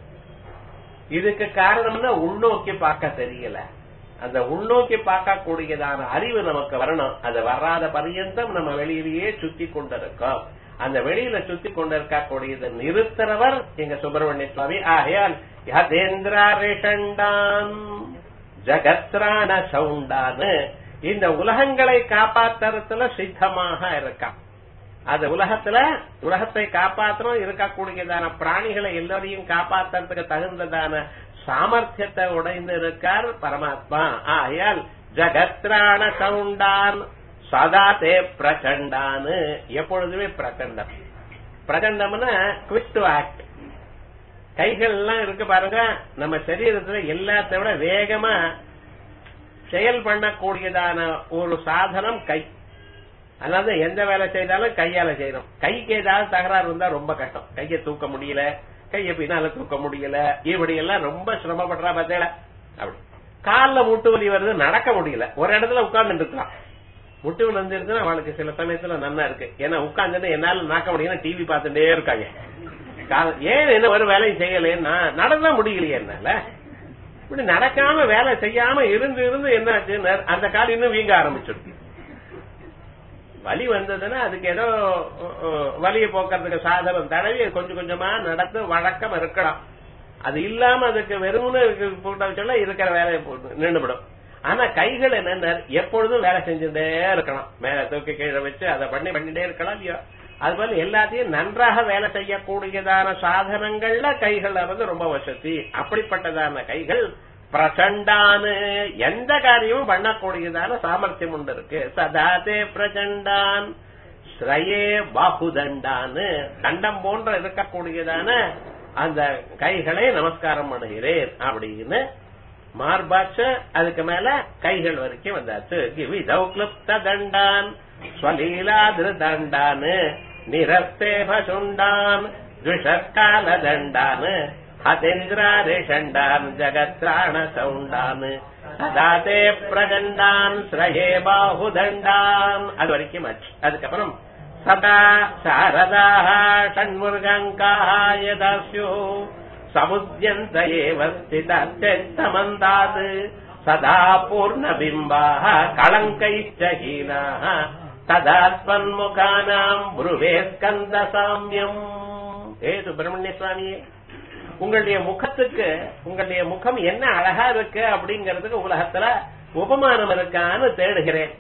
இதுக்கு காரணம்னா உள்நோக்கி பார்க்க தெரியல அந்த உள்நோக்கி பார்க்கக்கூடியதான அறிவு நமக்கு வரணும் அது வராத பரியந்தம் நம்ம வெளியிலேயே சுத்தி கொண்டிருக்கோம் அந்த வெளியில சுத்தி கொண்டிருக்கக்கூடியதை நிறுத்துறவர் எங்க சுப்பிரமணிய சுவாமி ஆகையால் யதேந்திராரிஷண்டான் ஜகத்ரான சவுண்டான்னு இந்த உலகங்களை காப்பாத்துறதுல சித்தமாக இருக்கான் அது உலகத்துல உலகத்தை காப்பாற்றணும் இருக்கக்கூடியதான பிராணிகளை எல்லோரையும் காப்பாத்துறதுக்கு தகுந்ததான சாமர்த்தியத்தை உடைந்து இருக்கார் பரமாத்மா ஆகையால் ஜகத்ராண சவுண்டான் சதா தே பிரச்சண்டான்னு எப்பொழுதுமே பிரச்சண்டம் பிரச்சண்டம்னா குவிக் டு ஆக்ட் கைகள் எல்லாம் இருக்கு பாருங்க நம்ம சரீரத்துல எல்லாத்த விட வேகமா செயல் பண்ணக்கூடியதான ஒரு சாதனம் கை அதாவது எந்த வேலை செய்தாலும் கையால செய்யணும் கைக்கு ஏதாவது தகராறு இருந்தா ரொம்ப கஷ்டம் கையை தூக்க முடியல கையை பின்னால தூக்க முடியல இப்படி எல்லாம் ரொம்ப சிரமப்படுறா பார்த்தேல அப்படி கால்ல முட்டு வலி வருது நடக்க முடியல ஒரு இடத்துல உட்கார்ந்து இருக்கலாம் முட்டு வலி வந்துருச்சுன்னா அவளுக்கு சில சமயத்துல நன்னா இருக்கு ஏன்னா உட்கார்ந்துட்டு என்னால நடக்க முடியும் டிவி பார்த்துட்டே இருக்காங்க கால- ஏன் என்ன ஒரு வேலையும் செய்யலன்னா நடந்தா முடியலையே என்னால இப்படி நடக்காம வேலை செய்யாம இருந்து இருந்து என்ன ஆச்சுன்னா அந்த கால் இன்னும் வீங்க ஆரம்பிச்சிருக்கு வலி வந்ததுன்னா அதுக்கு ஏதோ அஹ், அஹ், வலியை போக்குறதுக்கு சாதனம் தடவி கொஞ்சம் கொஞ்சமா நடந்து வழக்கம் இருக்கலாம் அது இல்லாம அதுக்கு வெறும்னு போட்ட வச்சோம்னா இருக்கிற வேலையை போட்டு நின்றுவிடும் ஆனா கைகள் என்ன எப்பொழுதும் வேலை செஞ்சுட்டே இருக்கணும் மேல தூக்கி கீழே வச்சு அதை பண்ணி பண்ணிட்டே இருக்கலாம் இல்லையோ அது போல எல்லாத்தையும் நன்றாக வேலை செய்யக்கூடியதான சாதனங்கள்ல கைகள் வந்து ரொம்ப வசதி அப்படிப்பட்டதான கைகள் பிரச்சண்டானு எந்த காரியமும் பண்ணக்கூடியதான சாமர்த்தியம் உண்டு இருக்கு சதாதே பிரச்சண்டான் ஸ்ரயே பாகுதண்டான்னு தண்டம் போன்ற இருக்கக்கூடியதான அந்த கைகளை நமஸ்காரம் பண்ணுகிறேன் அப்படின்னு மார்பாச்சு அதுக்கு மேல கைகள் வரைக்கும் வந்தாச்சு கிவிதௌ கிளுப்த தண்டான் ஸ்வலீலாதிரு தண்டான் நிரஸ்தேப சுண்டான் द्विषत्काल दण्डान् हतेन्द्रारिषण्डान् जगत्राण சவுண்டான் சதா தே பிரகண்டான் ஸ்ரயே பாகுதண்டான் அது வரைக்கும் ஆச்சு அதுக்கப்புறம் சதா சாரதாக ஷண்முருகங்காக யதாஸ்யோ சமுத்யந்த ஏவ ஸ்திதமந்தாத் சதா பூர்ணபிம்பாः கலங்கைச்ச ஹீனாः ததாத்மன்முகானாம் புருவே ஸ்கந்த சாமியம் ஏ சுப்பிரமணிய சுவாமியே உங்களுடைய முகத்துக்கு உங்களுடைய முகம் என்ன அழகா இருக்கு அப்படிங்கறதுக்கு உலகத்துல உபமானம் இருக்கான்னு தேடுகிறேன்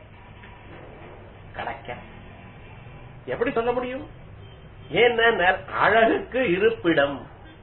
கிடைக்க எப்படி சொல்ல முடியும் ஏன்னா அழகுக்கு இருப்பிடம்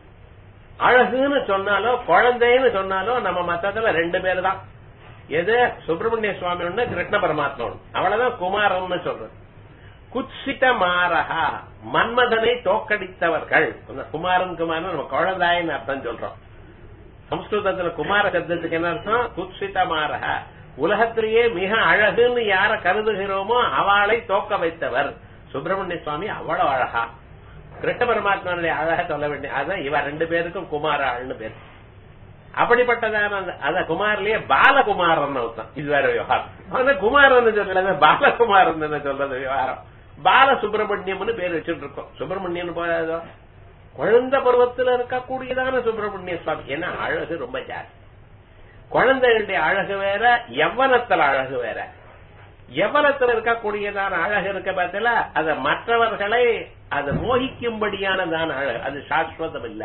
அழகுன்னு சொன்னாலோ குழந்தைன்னு சொன்னாலோ நம்ம மத்தத்துல ரெண்டு பேர் தான் எது சுப்பிரமணிய சுவாமி ஒண்ணு கிருஷ்ண பரமாத்மா ஒண்ணு அவ்வளவுதான் குமாரம்னு சொல்றது குத்சித மாரகா மன்மதனை தோக்கடித்தவர்கள் இந்த குமாரன் குமாரன் நம்ம குழந்தாயின்னு அர்த்தம் சொல்றோம் சம்ஸ்கிருதத்துல குமார சப்தத்துக்கு என்ன அர்த்தம் குத்சித மாரகா உலகத்திலேயே மிக அழகுன்னு யார கருதுகிறோமோ அவளை தோக்க வைத்தவர் சுப்பிரமணிய சுவாமி அவ்வளவு அழகா கிருஷ்ண பரமாத்மாவுடைய அழக சொல்ல வேண்டிய அதான் இவ ரெண்டு பேருக்கும் குமார ஆள்னு பேர் அப்படிப்பட்டதான அந்த அத குமார்லயே பாலகுமாரன் ஒருத்தன் இது வேற விவகாரம் ஆனா குமாரன் சொல்லல பாலகுமாரன் சொல்றது விவகாரம் பால சுப்பிரமணியம்னு பேர் வச்சுட்டு இருக்கோம் சுப்பிரமணியன் போதாதோ குழந்தை பருவத்துல இருக்கக்கூடியதான சுப்பிரமணிய சுவாமி ஏன்னா அழகு ரொம்ப ஜாஸ்தி குழந்தைகளுடைய அழகு வேற எவ்வனத்துல அழகு வேற எவ்வளத்துல இருக்கக்கூடியதான அழகு இருக்க பார்த்தல அத மற்றவர்களை அது மோகிக்கும்படியானதான அழகு அது சாஸ்வதம் இல்ல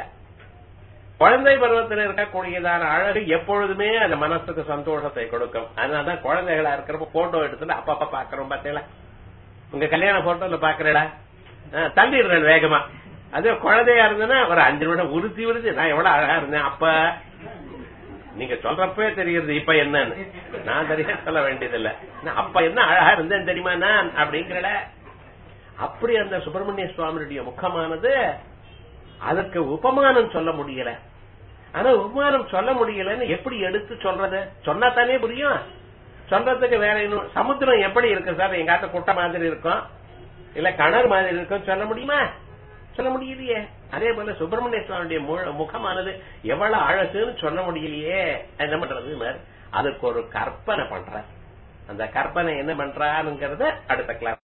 குழந்தை பருவத்தில் இருக்கக்கூடியதான அழகு எப்பொழுதுமே அந்த மனசுக்கு சந்தோஷத்தை கொடுக்கும் அதனாலதான் குழந்தைகளா இருக்கிறப்ப போட்டோ எடுத்துட்டு அப்பப்ப பாக்குறோம் பார்த்தீங்களா உங்க கல்யாண போட்டோல பாக்குறடா தள்ளிடுறேன் வேகமா அது குழந்தையா இருந்ததுன்னா ஒரு அஞ்சு நிமிடம் உறுத்தி உறுத்தி நான் எவ்வளவு அழகா இருந்தேன் அப்ப நீங்க சொல்றப்பவே தெரியுது இப்ப என்னன்னு நான் சரியா சொல்ல வேண்டியதில்ல நான் அப்ப என்ன அழகா இருந்தேன் தெரியுமா நான் அப்படிங்கிறட அப்படி அந்த சுப்பிரமணிய சுவாமியுடைய முகமானது அதற்கு உபமானம் சொல்ல முடியல ஆனா உபமானம் சொல்ல முடியலன்னு எப்படி எடுத்து சொல்றது சொன்னா தானே புரியும் சொல்றதுக்கு வேற இன்னும் சமுத்திரம் எப்படி இருக்கு சார் எங்க ஆத்த குட்டை மாதிரி இருக்கும் இல்ல கிணறு மாதிரி இருக்கும் சொல்ல முடியுமா சொல்ல முடியலையே அதே போல சுப்பிரமணிய சுவாமியுடைய முகமானது எவ்வளவு அழகுன்னு சொல்ல முடியலையே என்ன பண்றது அதுக்கு ஒரு கற்பனை பண்ற அந்த கற்பனை என்ன பண்றாருங்கிறத அடுத்த கிளாஸ்